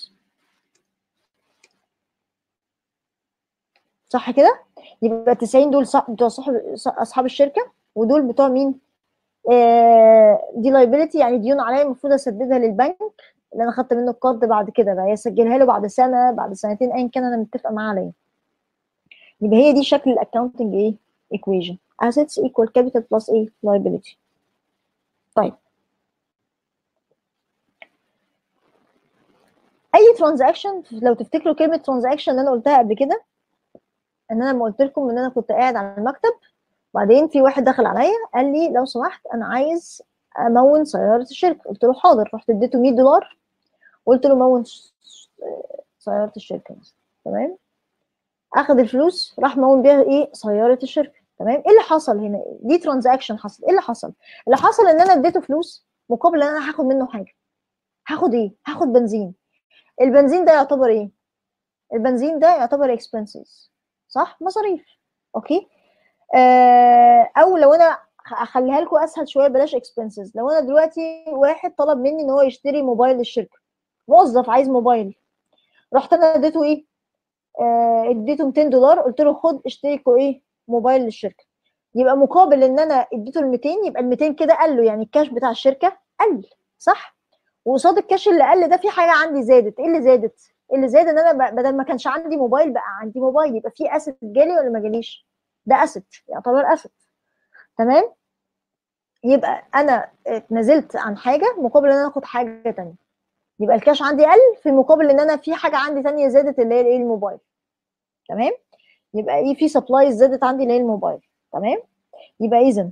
صح كده يبقى 90 دول صح بتوع صاحب اصحاب الشركه ودول بتوع مين آه دي لايبيليتي يعني ديون عليا المفروض اسددها للبنك اللي انا خدت منه القرض بعد كده بقى يسجلها له بعد سنه بعد سنتين ايا كان انا متفقه معاه عليه يبقى هي دي شكل الاكونتنج ايه equation assets equal capital plus ايه liability طيب اي ترانزاكشن لو تفتكروا كلمه ترانزاكشن اللي انا قلتها قبل كده ان انا لما قلت لكم ان انا كنت قاعد على المكتب وبعدين في واحد دخل عليا قال لي لو سمحت انا عايز امون سياره الشركه قلت له حاضر رحت اديته 100 دولار قلت له مون سياره الشركه مثلا تمام اخذ الفلوس راح مون بيها ايه سياره الشركه تمام ايه اللي حصل هنا دي ترانزاكشن حصل ايه اللي حصل اللي حصل ان انا اديته فلوس مقابل ان انا هاخد منه حاجه هاخد ايه هاخد بنزين البنزين ده يعتبر ايه البنزين ده يعتبر اكسبنسز صح مصاريف اوكي آه او لو انا اخليها لكم اسهل شويه بلاش اكسبنسز لو انا دلوقتي واحد طلب مني ان هو يشتري موبايل للشركه موظف عايز موبايل رحت انا اديته ايه آه اديته 200 دولار قلت له خد اشتري ايه موبايل للشركه يبقى مقابل ان انا اديته ال 200 يبقى ال 200 كده قل له يعني الكاش بتاع الشركه قل صح وقصاد الكاش اللي قل ده في حاجه عندي زادت ايه اللي زادت اللي زاد ان انا ب- بدل ما كانش عندي موبايل بقى عندي موبايل يبقى في اسيت جالي ولا ما جاليش ده اسيت يعتبر اسيت تمام يبقى انا اتنازلت عن حاجه مقابل ان انا اخد حاجه تانية يبقى الكاش عندي قل في مقابل ان انا في حاجه عندي تانية زادت اللي هي الايه الموبايل تمام يبقى ايه في سبلايز زادت عندي اللي هي الموبايل تمام يبقى اذا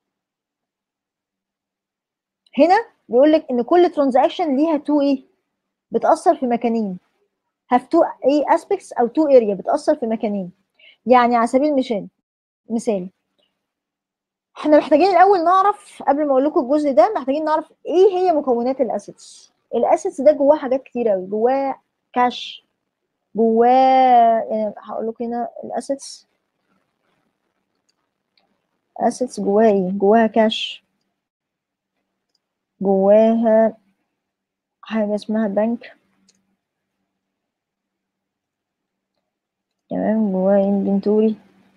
هنا بيقول لك ان كل ترانزاكشن ليها تو ايه بتاثر في مكانين have two ايه aspects او two area بتاثر في مكانين يعني على سبيل المثال مثال احنا محتاجين الاول نعرف قبل ما اقول لكم الجزء ده محتاجين نعرف ايه هي مكونات الاسيتس الاسيتس ده جواه حاجات كتير قوي جواه كاش جواه يعني هقول لكم هنا الاسيتس اسيتس جواها ايه جواها كاش جواها حاجه اسمها بنك تمام جواها انفنتوري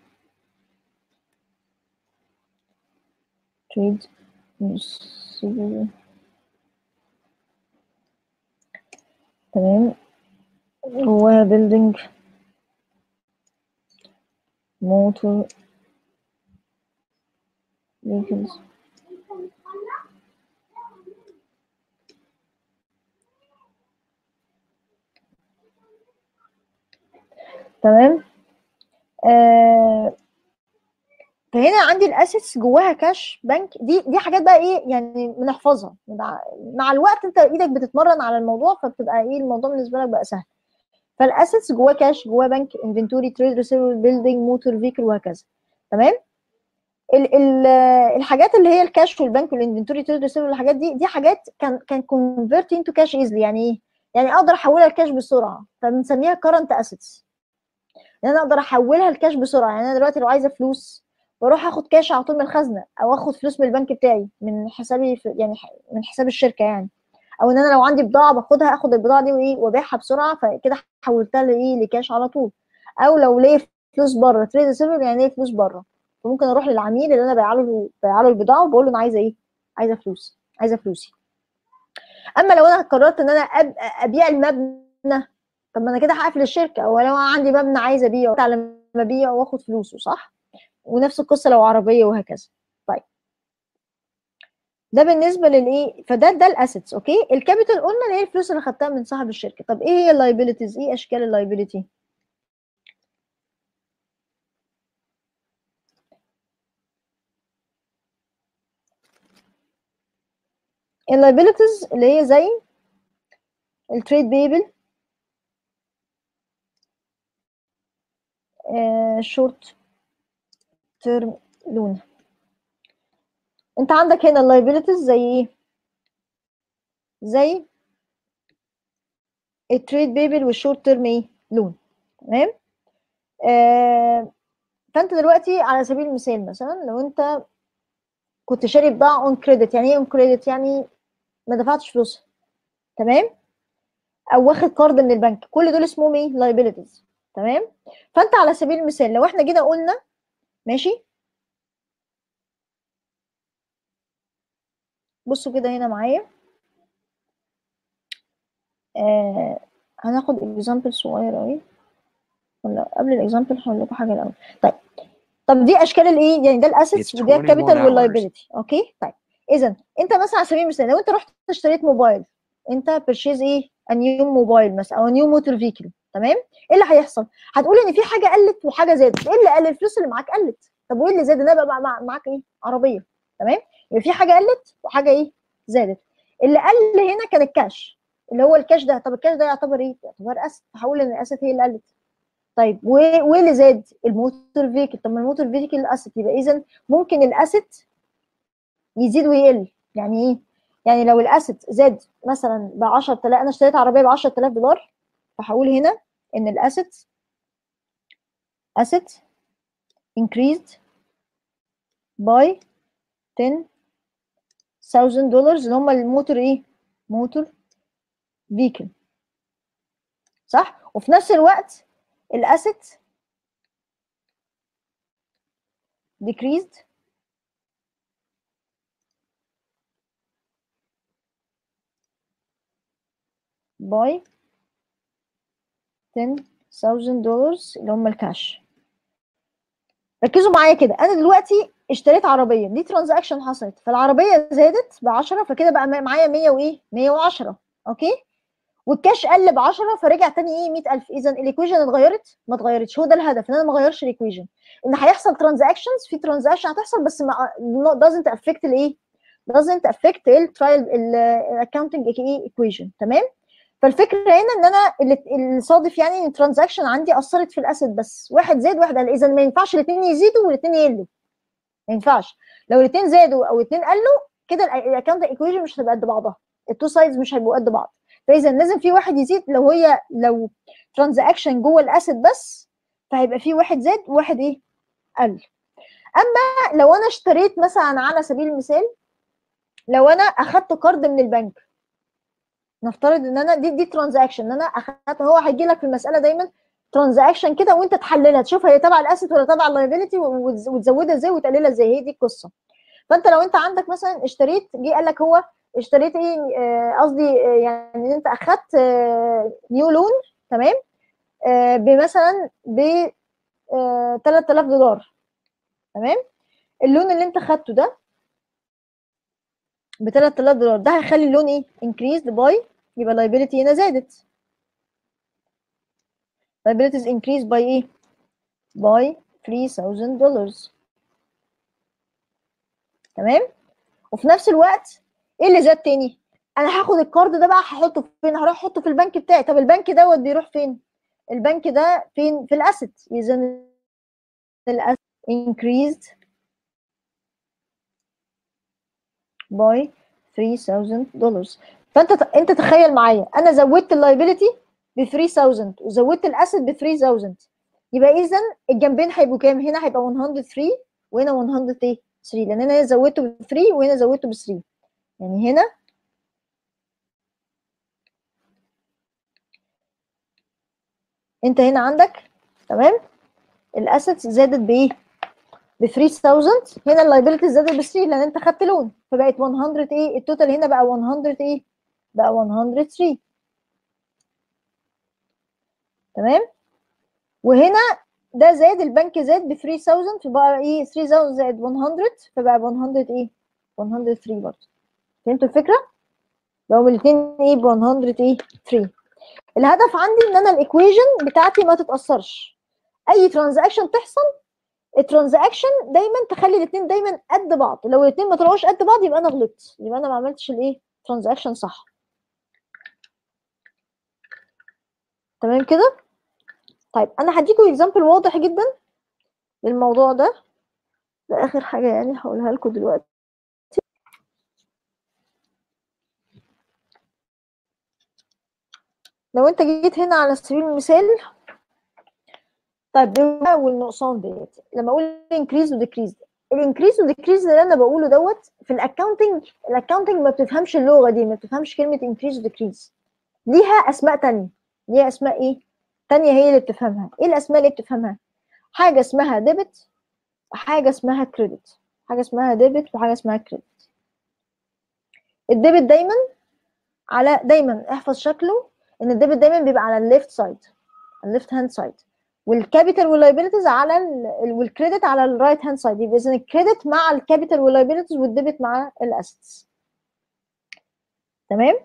trade receivable تمام جواها building motor vehicles تمام آه فهنا عندي الاسيتس جواها كاش بنك دي دي حاجات بقى ايه يعني بنحفظها مع, مع الوقت انت ايدك بتتمرن على الموضوع فبتبقى ايه الموضوع بالنسبه لك بقى سهل فالاسيتس جواه كاش جواه بنك انفنتوري تريد ريسيفبل بيلدينج موتور فيكل وهكذا تمام ال ال الحاجات اللي هي الكاش والبنك والانفنتوري تريد ريسيفبل الحاجات دي دي حاجات كان كان كونفيرت انتو كاش ايزلي يعني ايه يعني اقدر احولها لكاش بسرعه فبنسميها كرنت اسيتس يعني انا اقدر احولها لكاش بسرعه يعني انا دلوقتي لو عايزه فلوس بروح اخد كاش على طول من الخزنه او اخد فلوس من البنك بتاعي من حسابي في يعني من حساب الشركه يعني او ان انا لو عندي بضاعه باخدها اخد البضاعه دي وايه وابيعها بسرعه فكده حولتها لايه لكاش على طول او لو ليا فلوس بره تريد سيفر يعني ليا فلوس بره فممكن اروح للعميل اللي انا بايع له بايع له البضاعه وبقول له انا عايزه ايه عايزه فلوس عايزه فلوسي اما لو انا قررت ان انا أب... ابيع المبنى طب ما انا كده هقفل الشركه او لو عندي مبنى عايزه ابيعه على ما ابيعه واخد فلوسه صح ونفس القصه لو عربيه وهكذا طيب ده بالنسبه للايه فده ده الاسيتس اوكي الكابيتال قلنا اللي هي الفلوس اللي خدتها من صاحب الشركه طب ايه هي اللايبيليتيز ايه اشكال اللايبيليتي اللايبيليتيز اللي هي زي التريد بيبل شورت تيرم لون انت عندك هنا اللايبيليتيز زي ايه زي التريد بيبل والشورت تيرم ايه لون تمام آه فانت دلوقتي على سبيل المثال مثلا لو انت كنت شاري بضاعه اون كريدت يعني ايه اون كريدت يعني ما دفعتش فلوسها تمام او واخد قرض من البنك كل دول اسمهم ايه لايبيليتيز تمام فانت على سبيل المثال لو احنا جينا قلنا ماشي بصوا كده هنا معايا آه هناخد اكزامبل صغير قوي ولا قبل الاكزامبل هقول لكم حاجه الاول طيب طب دي اشكال الايه يعني ده الاسيتس It's وده 21 الكابيتال hours. واللايبيليتي اوكي طيب اذا انت مثلا على سبيل المثال لو انت رحت اشتريت موبايل انت بيرشيز ايه نيو موبايل مثلا او نيو موتور فيكل تمام ايه اللي هيحصل هتقول ان في حاجه قلت وحاجه زادت ايه اللي قل الفلوس اللي معاك قلت طب وايه اللي زاد ان انا بقى مع- معاك ايه عربيه تمام يبقى في حاجه قلت وحاجه ايه زادت اللي قل هنا كان الكاش اللي هو الكاش ده طب الكاش ده يعتبر ايه يعتبر اسد هقول ان الاسد هي اللي قلت طيب و- وايه اللي زاد الموتور فيكل طب ما الموتور فيكل اسد يبقى اذا ممكن الاسد يزيد ويقل يعني ايه يعني لو الاسد زاد مثلا ب 10000 انا اشتريت عربيه ب 10000 دولار فهقول هنا ان الاسد asset increased by 10000 دولار اللي هم الموتور ايه موتور فيكل صح وفي نفس الوقت الاسيت decreased by 10000 دولار اللي هم الكاش ركزوا معايا كده انا دلوقتي اشتريت عربيه دي ترانزاكشن حصلت فالعربيه زادت ب 10 فكده بقى معايا 100 وايه 110 اوكي والكاش قل ب 10 فرجع تاني ايه 100000 اذا الايكويشن اتغيرت ما اتغيرتش هو ده الهدف ان انا ما اغيرش الايكويشن ان هيحصل ترانزاكشنز في ترانزاكشن هتحصل بس ما doesn't affect الايه doesn't affect الترايل الاكونتنج ايكويشن تمام فالفكره هنا ان انا اللي صادف يعني ان الترانزاكشن عندي اثرت في الاسيت بس واحد زاد واحد قل اذا ما ينفعش الاثنين يزيدوا والاثنين يقلوا ما ينفعش لو الاثنين زادوا او الاثنين قلوا كده الاكونت ايكويشن مش هتبقى قد بعضها التو سايدز مش هيبقوا قد بعض فاذا لازم في واحد يزيد لو هي لو ترانزاكشن جوه الاسيت بس فهيبقى في واحد زاد وواحد ايه قل اما لو انا اشتريت مثلا على سبيل المثال لو انا اخدت قرض من البنك نفترض ان انا دي دي ترانزاكشن ان انا اخدت هو هيجي لك في المساله دايما ترانزاكشن كده وانت تحللها تشوف هي تبع الاسيت ولا تبع اللايبيلتي وتزودها ازاي وتقللها ازاي هي دي القصه فانت لو انت عندك مثلا اشتريت جه قال لك هو اشتريت ايه قصدي آه يعني انت اخدت آه نيو لون تمام آه بمثلا ب 3000 دولار تمام اللون اللي انت خدته ده ب 3000 دولار ده هيخلي اللون ايه increased by يبقى liability هنا زادت liabilities increased by ايه by 3000 dollars تمام وفي نفس الوقت ايه اللي زاد تاني انا هاخد الكارد ده بقى هحطه فين هروح احطه في البنك بتاعي طب البنك دوت بيروح فين البنك ده فين في الاسيت اذا الاسيت increased by 3000 دولار فانت انت تخيل معايا انا زودت اللايبيليتي ب 3000 وزودت الاسيت ب 3000 يبقى اذا الجنبين هيبقوا كام هنا هيبقى 103 وهنا 103 لان انا زودته ب 3 وهنا زودته ب 3 يعني هنا انت هنا عندك تمام الاسيتس زادت بايه ب 3000 هنا اللايبيلتي زادت ب 3 لان انت خدت لون فبقت 100 ايه التوتال هنا بقى 100 ايه بقى 103 تمام وهنا ده زاد البنك زاد ب 3000 فبقى ايه 3000 زائد 100 فبقى 100 ايه 103 برضه فهمتوا الفكره لو الاثنين ايه ب 100 ايه 3 الهدف عندي ان انا الايكويشن بتاعتي ما تتاثرش اي ترانزاكشن تحصل الترانزاكشن دايما تخلي الاثنين دايما قد بعض لو الاثنين ما طلعوش قد بعض يبقى انا غلطت يبقى انا ما عملتش الايه ترانزاكشن صح تمام كده طيب انا هديكم اكزامبل واضح جدا للموضوع ده ده اخر حاجه يعني هقولها لكم دلوقتي لو انت جيت هنا على سبيل المثال طيب والنقصان ديت لما اقول انكريز وديكريز الانكريز وديكريز اللي انا بقوله دوت في الاكونتنج الاكونتنج ما بتفهمش اللغه دي ما بتفهمش كلمه انكريز وديكريز ليها اسماء تانية ليها اسماء ايه تانية هي اللي بتفهمها ايه الاسماء اللي بتفهمها حاجه اسمها ديبت وحاجه اسمها كريدت حاجه اسمها ديبت وحاجه اسمها كريدت الديبت دايما على دايما احفظ شكله ان الديبت دايما بيبقى على الليفت سايد الليفت هاند سايد والكابيتال واللايبيلتيز على ال والكريدت على الرايت هاند سايد يبقى اذا الكريدت مع الكابيتال واللايبيلتيز والديبت مع الاسيتس تمام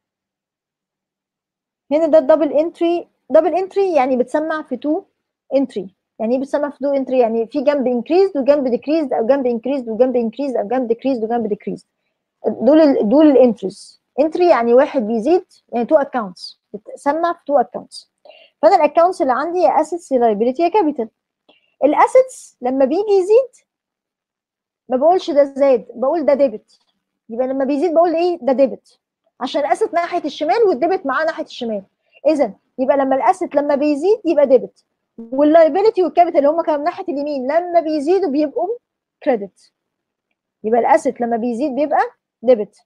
هنا ده الدبل انتري دبل انتري يعني بتسمع في تو انتري يعني ايه بتسمع في تو انتري يعني في جنب انكريزد وجنب ديكريزد او جنب انكريزد وجنب انكريزد او جنب ديكريزد وجنب ديكريزد دول ال دول الانتريز انتري يعني واحد بيزيد يعني تو اكونتس بتسمع في تو اكونتس فانا الاكونتس اللي عندي يا اسيتس يا لايبيلتي يا كابيتال الاسيتس لما بيجي يزيد ما بقولش ده زاد بقول ده ديبت يبقى لما بيزيد بقول ايه ده ديبت عشان الاسيت ناحيه الشمال والديبت معاه ناحيه الشمال اذا يبقى لما الاسيت لما بيزيد يبقى ديبت واللايبيلتي والكابيتال اللي هم كانوا ناحيه اليمين لما بيزيدوا بيبقوا كريدت يبقى الاسيت لما بيزيد بيبقى ديبت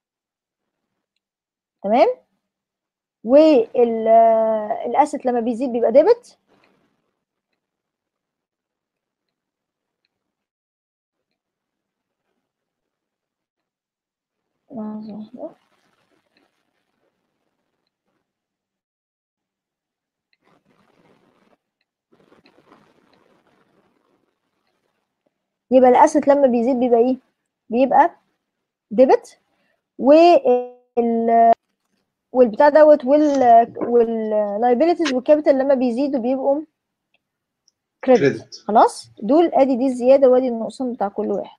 تمام والاسيت لما بيزيد بيبقى ديبت لحظة واحدة. يبقى الاسيت لما بيزيد بيبقى ايه بيبقى ديبت وال والبتاع دوت وال واللايبيليتيز والكابيتال لما بيزيدوا بيبقوا كريدت كريدت خلاص دول ادي دي الزياده وادي النقصان بتاع كل واحد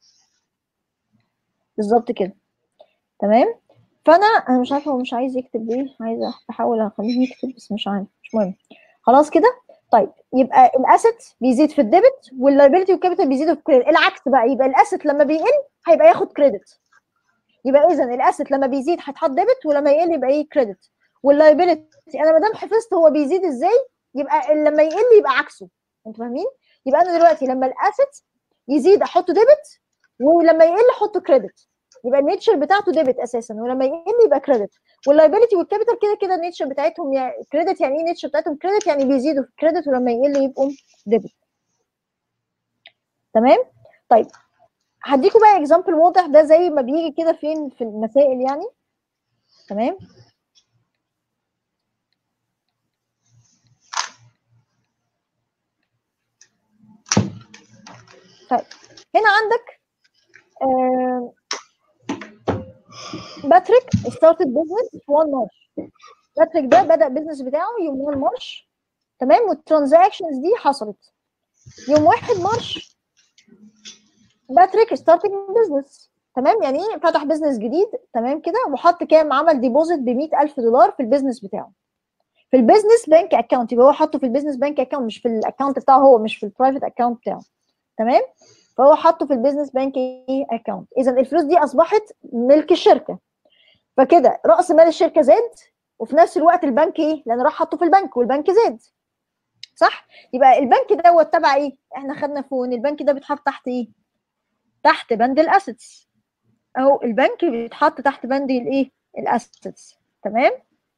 بالظبط كده تمام فانا انا مش عارفه هو مش عايز يكتب ليه عايزه احاول اخليه يكتب بس مش عارف مش مهم خلاص كده طيب يبقى الاسيت بيزيد في الديبت واللايبيلتي والكابيتال بيزيدوا في الكريدت العكس بقى يبقى الاسيت لما بيقل هيبقى ياخد كريدت يبقى اذا الاسيت لما بيزيد هيتحط ديبت ولما يقل يبقى ايه كريدت واللايبيلتي انا ما دام حفظت هو بيزيد ازاي يبقى لما يقل يبقى عكسه انتوا فاهمين يبقى انا دلوقتي لما الاسيت يزيد احطه ديبت ولما يقل احطه كريدت يبقى النيتشر بتاعته ديبت اساسا ولما يقل يبقى كريدت واللايبيلتي والكابيتال كده كده النيتشر بتاعتهم يعني كريدت يعني ايه النيتشر بتاعتهم كريدت يعني بيزيدوا في كريدت ولما يقل يبقوا ديبت تمام طيب هديكم بقى اكزامبل واضح ده زي ما بيجي كده فين في المسائل يعني تمام طيب هنا عندك آه باتريك started business في 1 مارش باتريك ده بدأ بيزنس بتاعه يوم 1 مارش تمام والترانزاكشنز دي حصلت يوم 1 مارش باتريك ستارتنج بزنس تمام يعني ايه فتح بزنس جديد تمام كده وحط كام عمل ديبوزيت ب 100000 دولار في البيزنس بتاعه في البيزنس بانك اكونت يبقى هو حطه في البيزنس بانك اكونت مش في الاكونت بتاعه هو مش في البرايفت اكونت بتاعه تمام فهو حطه في البيزنس بانك ايه اكونت اذا الفلوس دي اصبحت ملك الشركه فكده راس مال الشركه زاد وفي نفس الوقت البنك ايه لان راح حطه في البنك والبنك زاد صح يبقى البنك دوت تبع ايه احنا خدنا فوق ان البنك ده بيتحط تحت ايه تحت بند الاسيتس اهو البنك بيتحط تحت بند الايه الاسيتس تمام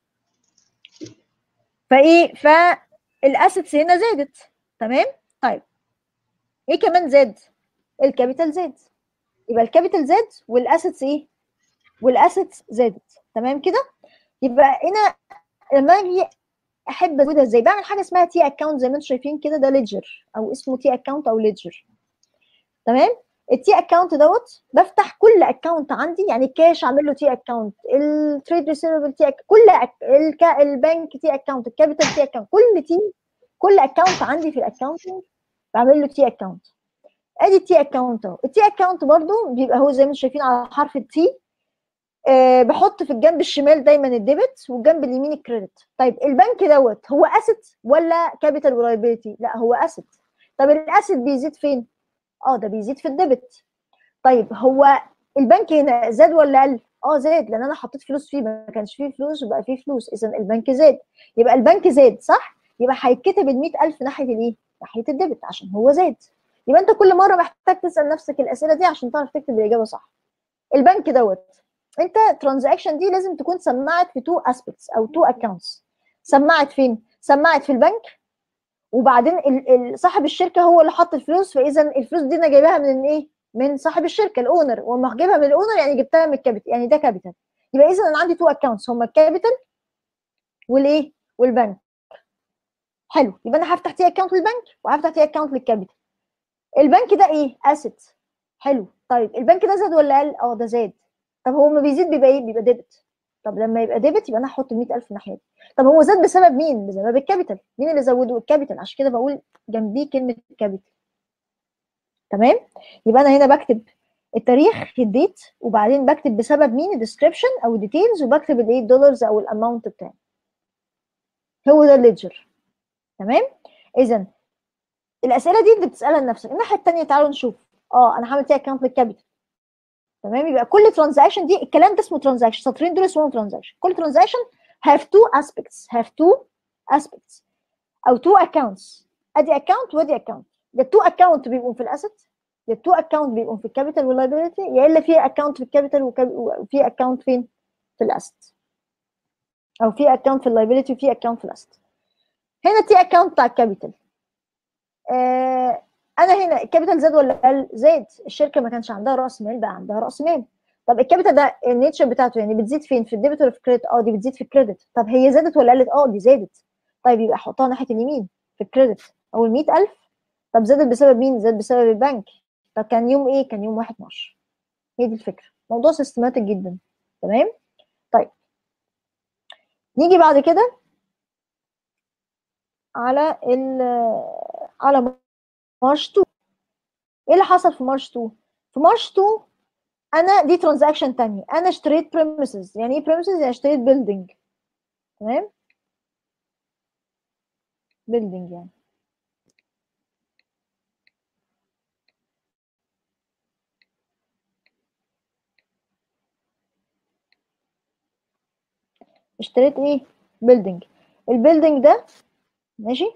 فايه فالاسيتس هنا زادت تمام طيب ايه كمان زاد الكابيتال زاد يبقى الكابيتال زاد والاسيتس ايه والاسيتس زادت تمام كده يبقى هنا لما اجي احب ازودها ازاي بعمل حاجه اسمها تي اكونت زي ما انتم شايفين كده ده ليدجر او اسمه تي اكونت او ليدجر تمام التي اكونت دوت بفتح كل اكونت عندي يعني الكاش اعمل له تي اكونت التريد ريسيفبل تي كل أك... الك... البنك تي اكونت الكابيتال تي اكونت كل تي كل اكونت عندي في الاكونتنج بعمل له تي اكونت ادي التي اكونت اهو التي اكونت برضو بيبقى هو زي ما انتم شايفين على حرف التي أه بحط في الجنب الشمال دايما الديبت والجنب اليمين الكريدت طيب البنك دوت هو اسيت ولا كابيتال ولايبيلتي لا هو اسيت طب الاسيت بيزيد فين اه ده بيزيد في الديبت طيب هو البنك هنا زاد ولا قل اه زاد لان انا حطيت فلوس فيه ما كانش فيه فلوس وبقى فيه فلوس اذا البنك زاد يبقى البنك زاد صح يبقى هيتكتب ال 100000 ناحيه الايه ناحيه الديبت عشان هو زاد يبقى انت كل مره محتاج تسال نفسك الاسئله دي عشان تعرف تكتب الاجابه صح البنك دوت انت ترانزاكشن دي لازم تكون سمعت في تو اسبيكتس او تو اكونتس سمعت فين سمعت في البنك وبعدين ال- ال- صاحب الشركه هو اللي حط الفلوس فاذا الفلوس دي انا جايباها من ايه من صاحب الشركه الاونر وما جايبها من الاونر يعني جبتها من الكابيتال يعني ده كابيتال يبقى اذا انا عندي تو اكونتس هما الكابيتال والايه والبنك حلو يبقى انا هفتح تي اكونت للبنك وهفتح تي اكونت للكابيتال البنك ده ايه اسيت حلو طيب البنك ده زاد ولا قل اه ده زاد طب هو ما بيزيد بيبقى ايه بيبقى ديبت طب لما يبقى ديبت يبقى انا هحط 100000 الناحيه دي طب هو زاد بسبب مين بسبب الكابيتال مين اللي زوده الكابيتال عشان كده بقول جنبيه كلمه كابيتال تمام يبقى انا هنا بكتب التاريخ الديت وبعدين بكتب بسبب مين الديسكربشن او الديتيلز وبكتب الايه الدولارز او الاماونت بتاعي هو ده الليدجر تمام اذا الاسئله دي انت بتسالها لنفسك الناحيه الثانيه تعالوا نشوف اه انا هعمل فيها اكونت للكابيتال تمام يبقى كل ترانزاكشن دي الكلام ده اسمه ترانزاكشن سطرين دول اسمهم ترانزاكشن كل ترانزاكشن have two aspects have two aspects او two accounts ادي account وادي account يا two account بيبقوا في الاسيت يا two account بيبقوا في الكابيتال واللايبيلتي يا الا في account في الكابيتال وفي account فين في الاسيت او في account في اللايبيلتي وفي account في الاسيت هنا تي account بتاع الكابيتال آه انا هنا الكابيتال زاد ولا قل زاد الشركه ما كانش عندها راس مال بقى عندها راس مال طب الكابيتال ده النيتشر بتاعته يعني بتزيد فين في الديبت ولا في الكريدت اه دي بتزيد في الكريدت طب هي زادت ولا قلت اه دي زادت طيب يبقى احطها ناحيه اليمين في الكريدت او ال 100000 طب زادت بسبب مين زاد بسبب البنك طب كان يوم ايه كان يوم 1 12 هي دي الفكره موضوع سيستماتيك جدا تمام طيب نيجي بعد كده على ال على مارش 2 ايه اللي حصل في مارش 2 في مارش 2 انا دي ترانزاكشن تانية انا اشتريت بريمسز يعني ايه بريمسز يعني اشتريت بيلدينج تمام بيلدينج يعني اشتريت ايه بيلدينج البيلدينج ده ماشي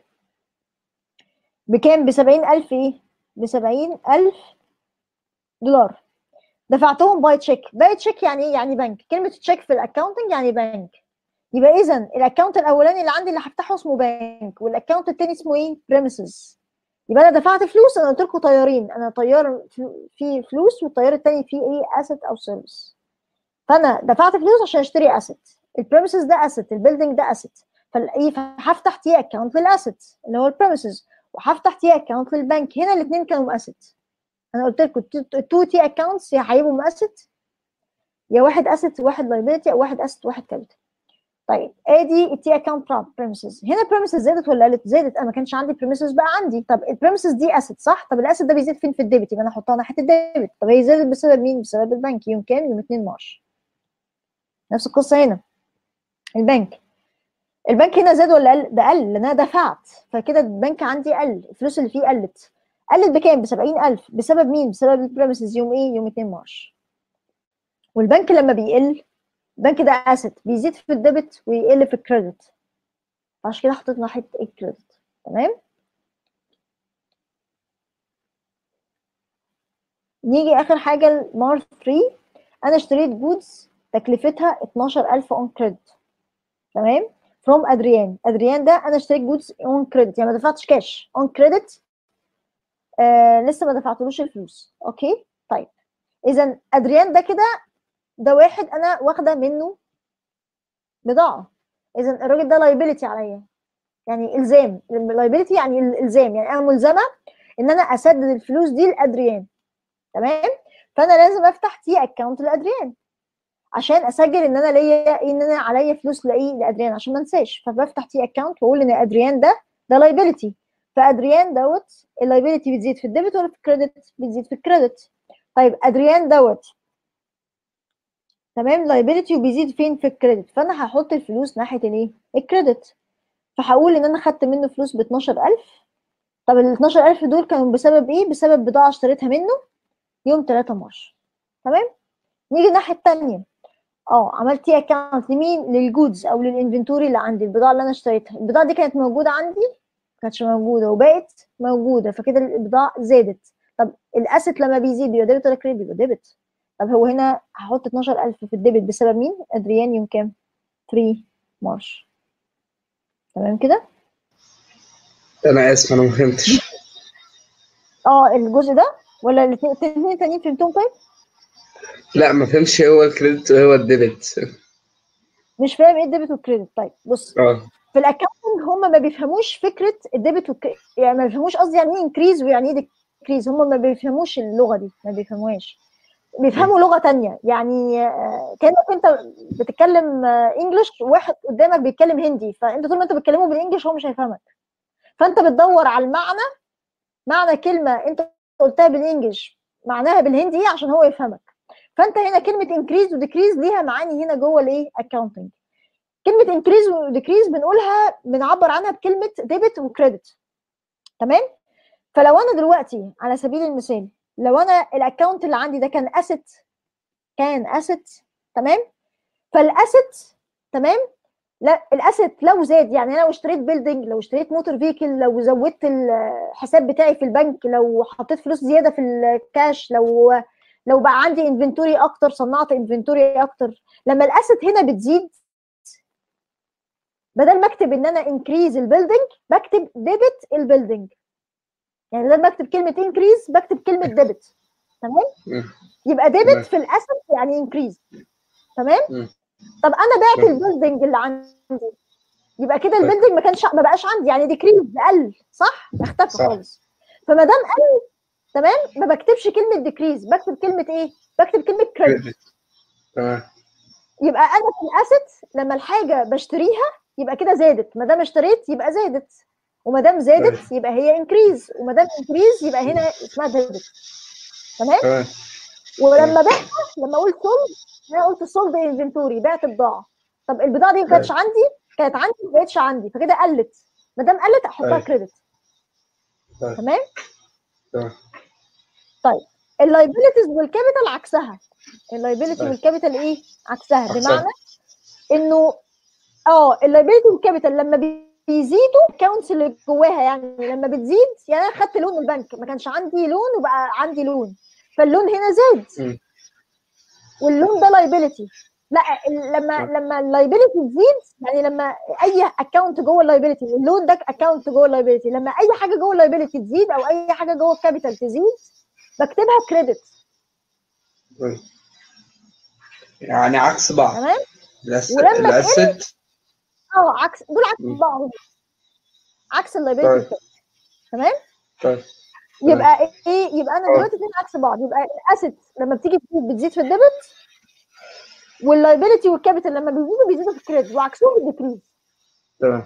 بكام بسبعين ألف ايه بسبعين ألف دولار دفعتهم باي تشيك باي تشيك يعني ايه يعني بنك كلمة تشيك في الاكونتنج يعني بنك يبقى اذا الاكونت الاولاني اللي عندي اللي هفتحه اسمه بنك والاكونت التاني اسمه ايه بريمسز يبقى انا دفعت فلوس انا قلت لكم طيارين انا طيار فيه فلوس والطيار التاني فيه ايه اسيت او سيرفيس فانا دفعت فلوس عشان اشتري اسيت البريمسز ده اسيت البيلدينج ده اسيت فهفتح تي اكونت للاسيت اللي هو البريمسز وهفتح تي اكونت للبنك هنا الاثنين كانوا اسيت انا قلت لكم تو تي اكونتس يا هيبقوا اسيت يا واحد اسيت وواحد لايبيلتي او واحد اسيت وواحد كابيتال طيب ادي التي اكونت بريمسز هنا بريمسز زادت ولا قلت زادت انا ما كانش عندي بريمسز بقى عندي طب البريمسز دي اسيت صح طب الاسيت ده بيزيد فين في الديبت يبقى انا احطها ناحيه الديبت طب هي زادت بسبب مين بسبب البنك يوم كام يوم 2 مارش نفس القصه هنا البنك البنك هنا زاد ولا قل ده قل لان انا دفعت فكده البنك عندي قل الفلوس اللي فيه قلت قلت بكام ب 70000 بسبب مين بسبب البريمسز يوم ايه يوم 2 مارش والبنك لما بيقل البنك ده اسيت بيزيد في الديبت ويقل في الكريدت عشان كده حطيت ناحيه الكريدت تمام نيجي اخر حاجه مارش 3 انا اشتريت جودز تكلفتها 12000 اون كريدت تمام فروم ادريان ادريان ده انا اشتريت جودز اون كريدت يعني ما دفعتش كاش اون كريدت آه لسه ما دفعتلوش الفلوس اوكي طيب اذا ادريان ده كده ده واحد انا واخده منه بضاعه اذا الراجل ده لايبيليتي عليا يعني الزام لايبيليتي يعني الالزام يعني انا ملزمه ان انا اسدد الفلوس دي لادريان تمام فانا لازم افتح تي اكونت لادريان عشان اسجل ان انا ليا ان انا عليا فلوس لايه لادريان عشان ما انساش فبفتح تي اكونت واقول ان ادريان ده ده لايبيليتي فادريان دوت اللايبيليتي بتزيد في الديبت ولا في الكريدت بتزيد في الكريدت طيب ادريان دوت تمام لايبيليتي وبيزيد فين في الكريدت فانا هحط الفلوس ناحيه الايه الكريدت فهقول ان انا خدت منه فلوس ب 12000 طب ال 12000 دول كانوا بسبب ايه بسبب بضاعه اشتريتها منه يوم 3 مارش تمام نيجي الناحيه الثانيه اه عملت تي اكونت لمين للجودز او للانفنتوري اللي عندي البضاعه اللي انا اشتريتها البضاعه دي كانت موجوده عندي ما كانتش موجوده وبقت موجوده فكده البضاعه زادت طب الاسيت لما بيزيد بيبقى ديبت ولا كريدت بيبقى ديبت طب هو هنا هحط 12000 في الديبت بسبب مين ادريان يوم كام 3 مارش تمام كده انا اسف انا ما فهمتش اه الجزء ده ولا الاثنين الاثنين التانيين فهمتهم طيب لا ما فهمتش إيه هو الكريدت وايه هو الديبت مش فاهم ايه الديبت والكريدت طيب بص اه في الاكونتنج هم ما بيفهموش فكره الديبت والك... يعني ما بيفهموش قصدي يعني ايه انكريز ويعني ايه ديكريز هم ما بيفهموش اللغه دي ما بيفهموهاش بيفهموا لغه تانية يعني آه، كانك انت بتتكلم انجلش وواحد قدامك بيتكلم هندي فانت طول ما انت بتكلمه بالانجلش هو مش هيفهمك فانت بتدور على المعنى معنى كلمه انت قلتها بالانجلش معناها بالهندي ايه عشان هو يفهمك فانت هنا كلمه انكريز وديكريز ليها معاني هنا جوه الايه اكاونتنج كلمه انكريز وديكريز بنقولها بنعبر عنها بكلمه ديبت وكريدت تمام فلو انا دلوقتي على سبيل المثال لو انا الاكونت اللي عندي ده كان اسيت كان اسيت تمام فالاسيت تمام لا الاسيت لو زاد يعني انا لو اشتريت بيلدينج لو اشتريت موتور فيكل لو زودت الحساب بتاعي في البنك لو حطيت فلوس زياده في الكاش لو لو بقى عندي انفنتوري اكتر صنعت انفنتوري اكتر لما الاسيت هنا بتزيد بدل ما اكتب ان انا انكريز البيلدينج بكتب ديبت البيلدينج يعني بدل ما اكتب كلمه انكريز بكتب كلمه ديبت تمام مم. يبقى تمام. ديبت في الاسيت يعني انكريز تمام مم. طب انا بعت تمام. البيلدنج اللي عندي يبقى كده طيب. البيلدنج ما كانش ما بقاش عندي يعني ديكريز قل صح اختفى صح. خالص فما دام قل تمام ما بكتبش كلمه ديكريز بكتب كلمه ايه بكتب كلمه كريدت كريدت تمام يبقى انا في الاسيت لما الحاجه بشتريها يبقى كده زادت ما دام اشتريت يبقى زادت وما دام زادت يبقى هي انكريز وما دام انكريز يبقى هنا اسمها ديبت تمام تمام ولما بعت لما قلت سولد انا قلت سولد انفنتوري بعت بضاعه طب البضاعه دي ما كانتش عندي كانت عندي ما بقتش عندي فكده قلت ما دام قلت احطها أيوة. كريدت طيب. تمام تمام اللايبيلتيز والكابيتال عكسها اللايبيلتي أيوة. والكابيتال ايه عكسها عكسها. بمعنى انه اه اللايبيلتي والكابيتال لما بي- بيزيدوا الكاونتس اللي جواها يعني لما بتزيد يعني انا خدت لون من البنك ما كانش عندي لون وبقى عندي لون فاللون هنا زاد مم. واللون ده لايبيلتي لا ال- لما صح. لما اللايبيلتي تزيد يعني لما اي اكونت جوه اللايبيلتي اللون ده اكونت جوه اللايبيلتي لما اي حاجه جوه اللايبيلتي تزيد او اي حاجه جوه الكابيتال تزيد بكتبها كريدت طيب. يعني عكس بعض تمام الأس... ولما الاسيت اه عكس دول عكس مم. بعض عكس اللايبيلتي طيب. تمام طيب يبقى ايه يبقى انا آه. دلوقتي الاثنين عكس بعض يبقى الاسيت لما بتيجي تزيد بتزيد في الديبت واللايبيلتي والكابيتال لما بيزيدوا بيزيدوا في الكريدت وعكسهم الديكريز تمام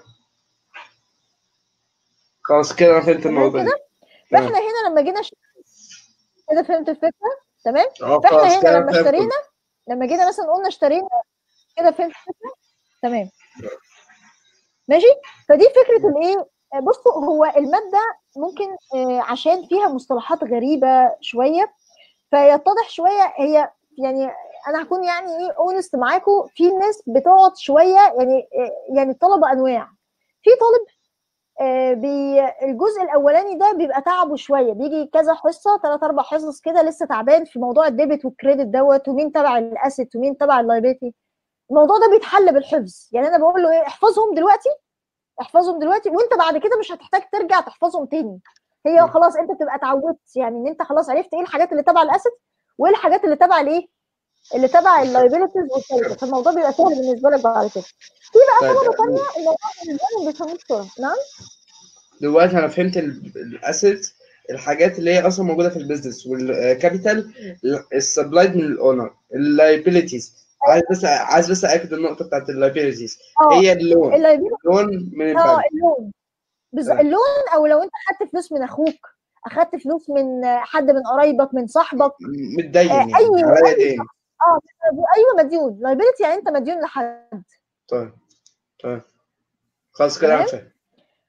خلاص كده انا فهمت تمام الموضوع كده؟ ده فاحنا هنا لما جينا ش... كده فهمت الفكره تمام اه فاحنا خلاص هنا كده لما أنا فهمت اشترينا لما جينا مثلا قلنا اشترينا كده فهمت الفكره تمام ماشي فدي فكره الايه آه، بصوا هو الماده ممكن آه، عشان فيها مصطلحات غريبه شويه فيتضح شويه هي يعني انا هكون يعني ايه اونست معاكم في ناس بتقعد شويه يعني آه، يعني الطلبه انواع في طالب آه، بي الجزء الاولاني ده بيبقى تعبه شويه بيجي كذا حصه ثلاث اربع حصص كده لسه تعبان في موضوع الديبت والكريدت دوت ومين تبع الاسيت ومين تبع اللايبيلتي الموضوع ده بيتحل بالحفظ يعني انا بقول له ايه احفظهم دلوقتي احفظهم دلوقتي وانت بعد كده مش هتحتاج ترجع تحفظهم تاني هي م. خلاص انت بتبقى اتعودت يعني ان انت خلاص عرفت ايه الحاجات اللي تبع الاسيت وايه الحاجات اللي تبع الايه اللي تبع اللايبيلتيز والكريدت فالموضوع بيبقى سهل بالنسبه لك بعد كده في بقى طيب، طلبه ثانيه الموضوع بالنسبه لهم بيفهموه بسرعه نعم دلوقتي انا فهمت الاسيت الحاجات اللي هي اصلا موجوده في البيزنس والكابيتال السبلايد من الاونر اللايبيليتيز عايز بس عايز بس اكد النقطه بتاعت اللايبيليتيز اه هي اللون اللايبيلتي لون من اه البنك اللون بالظبط تمام. اللون او لو انت اخدت فلوس من اخوك اخدت فلوس من حد من قرايبك من صاحبك متدين آه، يعني أي- عليا أي دين اه ايوه مديون لايبيلتي يعني انت مديون لحد طيب طيب خلاص كده انا تمام. فاهم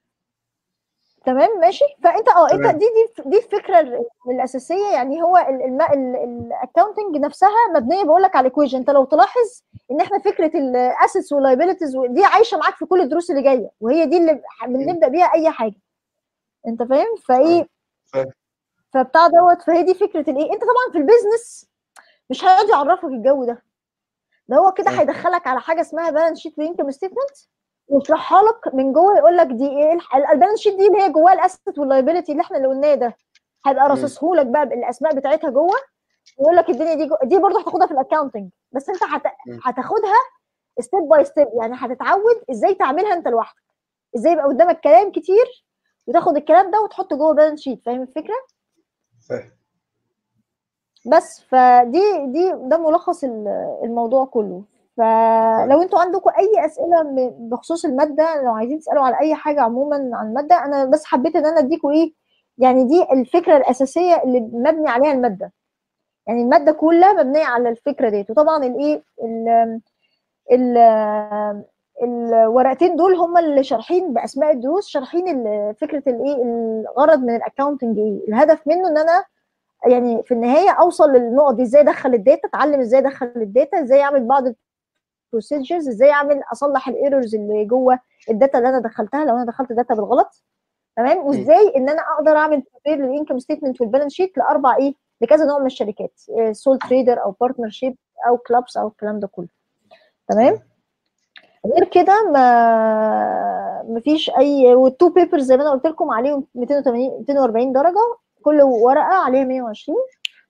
تمام ماشي فانت اه انت تمام. دي دي دي الفكره ال- الاساسيه يعني هو الاكونتنج نفسها مبنيه بقول لك على ايكويشن انت لو تلاحظ ان احنا فكره الاسيتس واللايبيلتيز دي عايشه معاك في كل الدروس اللي جايه وهي دي اللي بنبدا بيها اي حاجه انت فاهم فايه فاهم. فبتاع دوت فهي دي فكره الايه انت طبعا في البيزنس مش هيقعد يعرفك الجو ده ده هو كده فاهم. هيدخلك على حاجه اسمها بالانس شيت وانكم ستيتمنت ويشرحها لك من جوه يقول لك دي ايه الح- البالانس شيت دي اللي هي جواها الاسيت واللايبيلتي اللي احنا اللي قلناه ده هيبقى مم. راصصه لك بقى بالاسماء بتاعتها جوه ويقول لك الدنيا دي جو... دي برضه هتاخدها في الاكونتنج بس انت هت... مم. هتاخدها ستيب باي ستيب يعني هتتعود ازاي تعملها انت لوحدك ازاي يبقى قدامك كلام كتير وتاخد الكلام ده وتحطه جوه بالانس شيت فاهم الفكره فاهم بس فدي دي ده ملخص ال- الموضوع كله فلو انتوا عندكم اي اسئله م- بخصوص الماده لو عايزين تسالوا على اي حاجه عموما عن الماده انا بس حبيت ان انا اديكم ايه يعني دي الفكره الاساسيه اللي مبني عليها الماده يعني الماده كلها مبنيه على الفكره ديت وطبعا الايه ال- ال- الورقتين دول هم اللي شارحين باسماء الدروس شارحين ال- فكره الايه الغرض من الاكونتنج ايه الهدف منه ان انا يعني في النهايه اوصل للنقط دي ازاي ادخل الداتا اتعلم ازاي ادخل الداتا ازاي اعمل بعض البروسيجرز ازاي اعمل اصلح الايرورز اللي جوه الداتا اللي انا دخلتها لو انا دخلت داتا بالغلط تمام وازاي ان انا اقدر اعمل بريبير للانكم ستيتمنت والبالانس شيت لاربع ايه لكذا نوع من الشركات سول تريدر او بارتنر شيب او كلابس او الكلام ده كله تمام غير كده ما مفيش اي والتو بيبرز زي ما انا قلت لكم عليهم 280 240 درجه كل ورقه عليها 120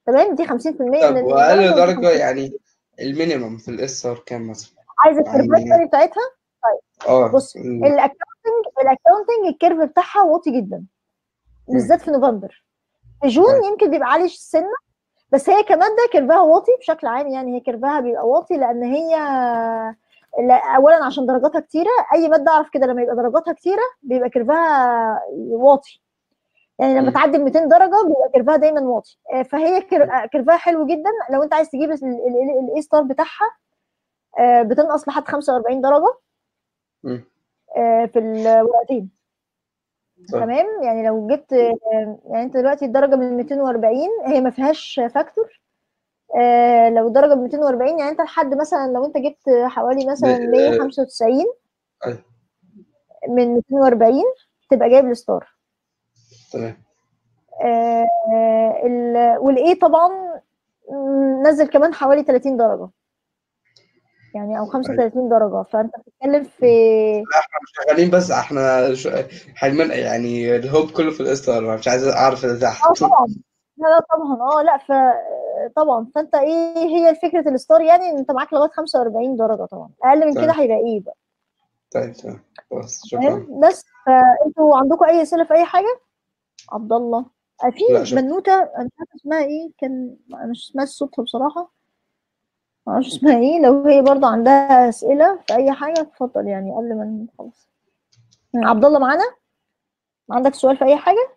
تمام دي 50% من طب واقل الدرجة ودي درجه 50%. يعني المينيمم في الاس ار كام مثلا عايز الكيرفات يعني- تاني بتاعتها اه بص ال- الاكونتنج الاكونتنج الكيرف بتاعها واطي جدا بالذات في نوفمبر في جون طيب. يمكن بيبقى عالي سنه بس هي كماده كيرفها واطي بشكل عام يعني هي كيرفها بيبقى واطي لان هي لا اولا عشان درجاتها كتيره اي ماده اعرف كده لما يبقى درجاتها كتيره بيبقى كيرفها واطي يعني لما مم. تعدي ال 200 درجه بيبقى كيرفها دايما واطي آه، فهي كير- آه، كيرفها حلو جدا لو انت عايز تجيب الاي ستار بتاعها آه، بتنقص لحد 45 درجه مم. آه، في الورقتين طيب. تمام يعني لو جبت آه، يعني انت دلوقتي الدرجه من 240 هي ما فيهاش فاكتور آه، لو الدرجه ب 240 يعني انت لحد مثلا لو انت جبت حوالي مثلا ب- 195 أيوة. من 240 تبقى جايب الستار تمام آه، ال- والايه طبعا مم، نزل كمان حوالي 30 درجه يعني او 35 درجه فانت بتتكلم في شغالين بس احنا ش... حلمنا يعني الهوب كله في الاس ار مش عايز اعرف اللي اه تحت طبعا لا لا طبعا اه لا ف طبعا فانت ايه هي فكره الستار يعني ان انت معاك لغايه 45 درجه طبعا اقل من كده تمام. هيبقى ايه بقى طيب تمام خلاص شكرا تمام بس فانتوا عندكم اي اسئله في اي حاجه عبد الله آه، في لا، شكرا. بنوته انا مش عارفه اسمها ايه كان انا مش سمعت صوتها بصراحه ما اعرفش اسمها ايه لو هي برضه عندها اسئله في اي حاجه اتفضل يعني قبل ما نخلص عبد الله معانا عندك سؤال في اي حاجه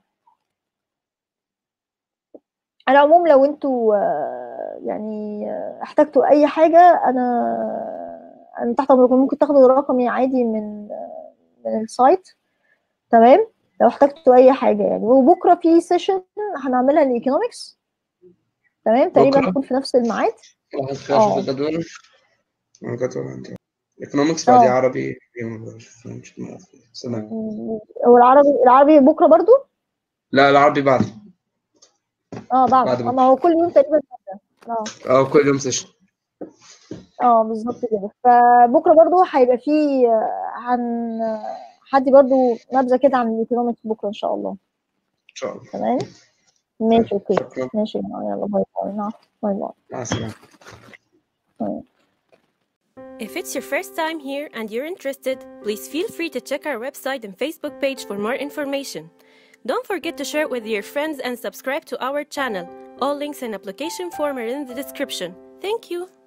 على العموم لو انتوا آه، يعني آه، احتجتوا اي حاجه انا انا تحت امركم ممكن تاخدوا رقمي عادي من آه، من السايت تمام لو احتجتوا اي حاجه يعني وبكره في سيشن هنعملها الايكونومكس تمام تقريبا بكرة؟ هتكون في نفس الميعاد واحد اه. كده اشوف الجدول الجدول عندي ايكونومكس بعديه اه. عربي مش سلام هو العربي العربي بكره برضو لا العربي بعد اه بعد بعد اه ما هو كل يوم تقريبا كده. اه اه كل يوم سيشن اه بالظبط كده فبكره برضو هيبقى في آه، هن حد برضو نبذه كده عن الايكونومكس بكره ان شاء الله ان شاء الله تمام ماشي اوكي شكرا ماشي يلا باي باي نعم. باي باي مع السلامه If it's your first time here and you're interested, please feel free to check our website and Facebook page for more information. Don't forget to share it with your friends and subscribe to our channel. All links and application form are in the description. Thank you.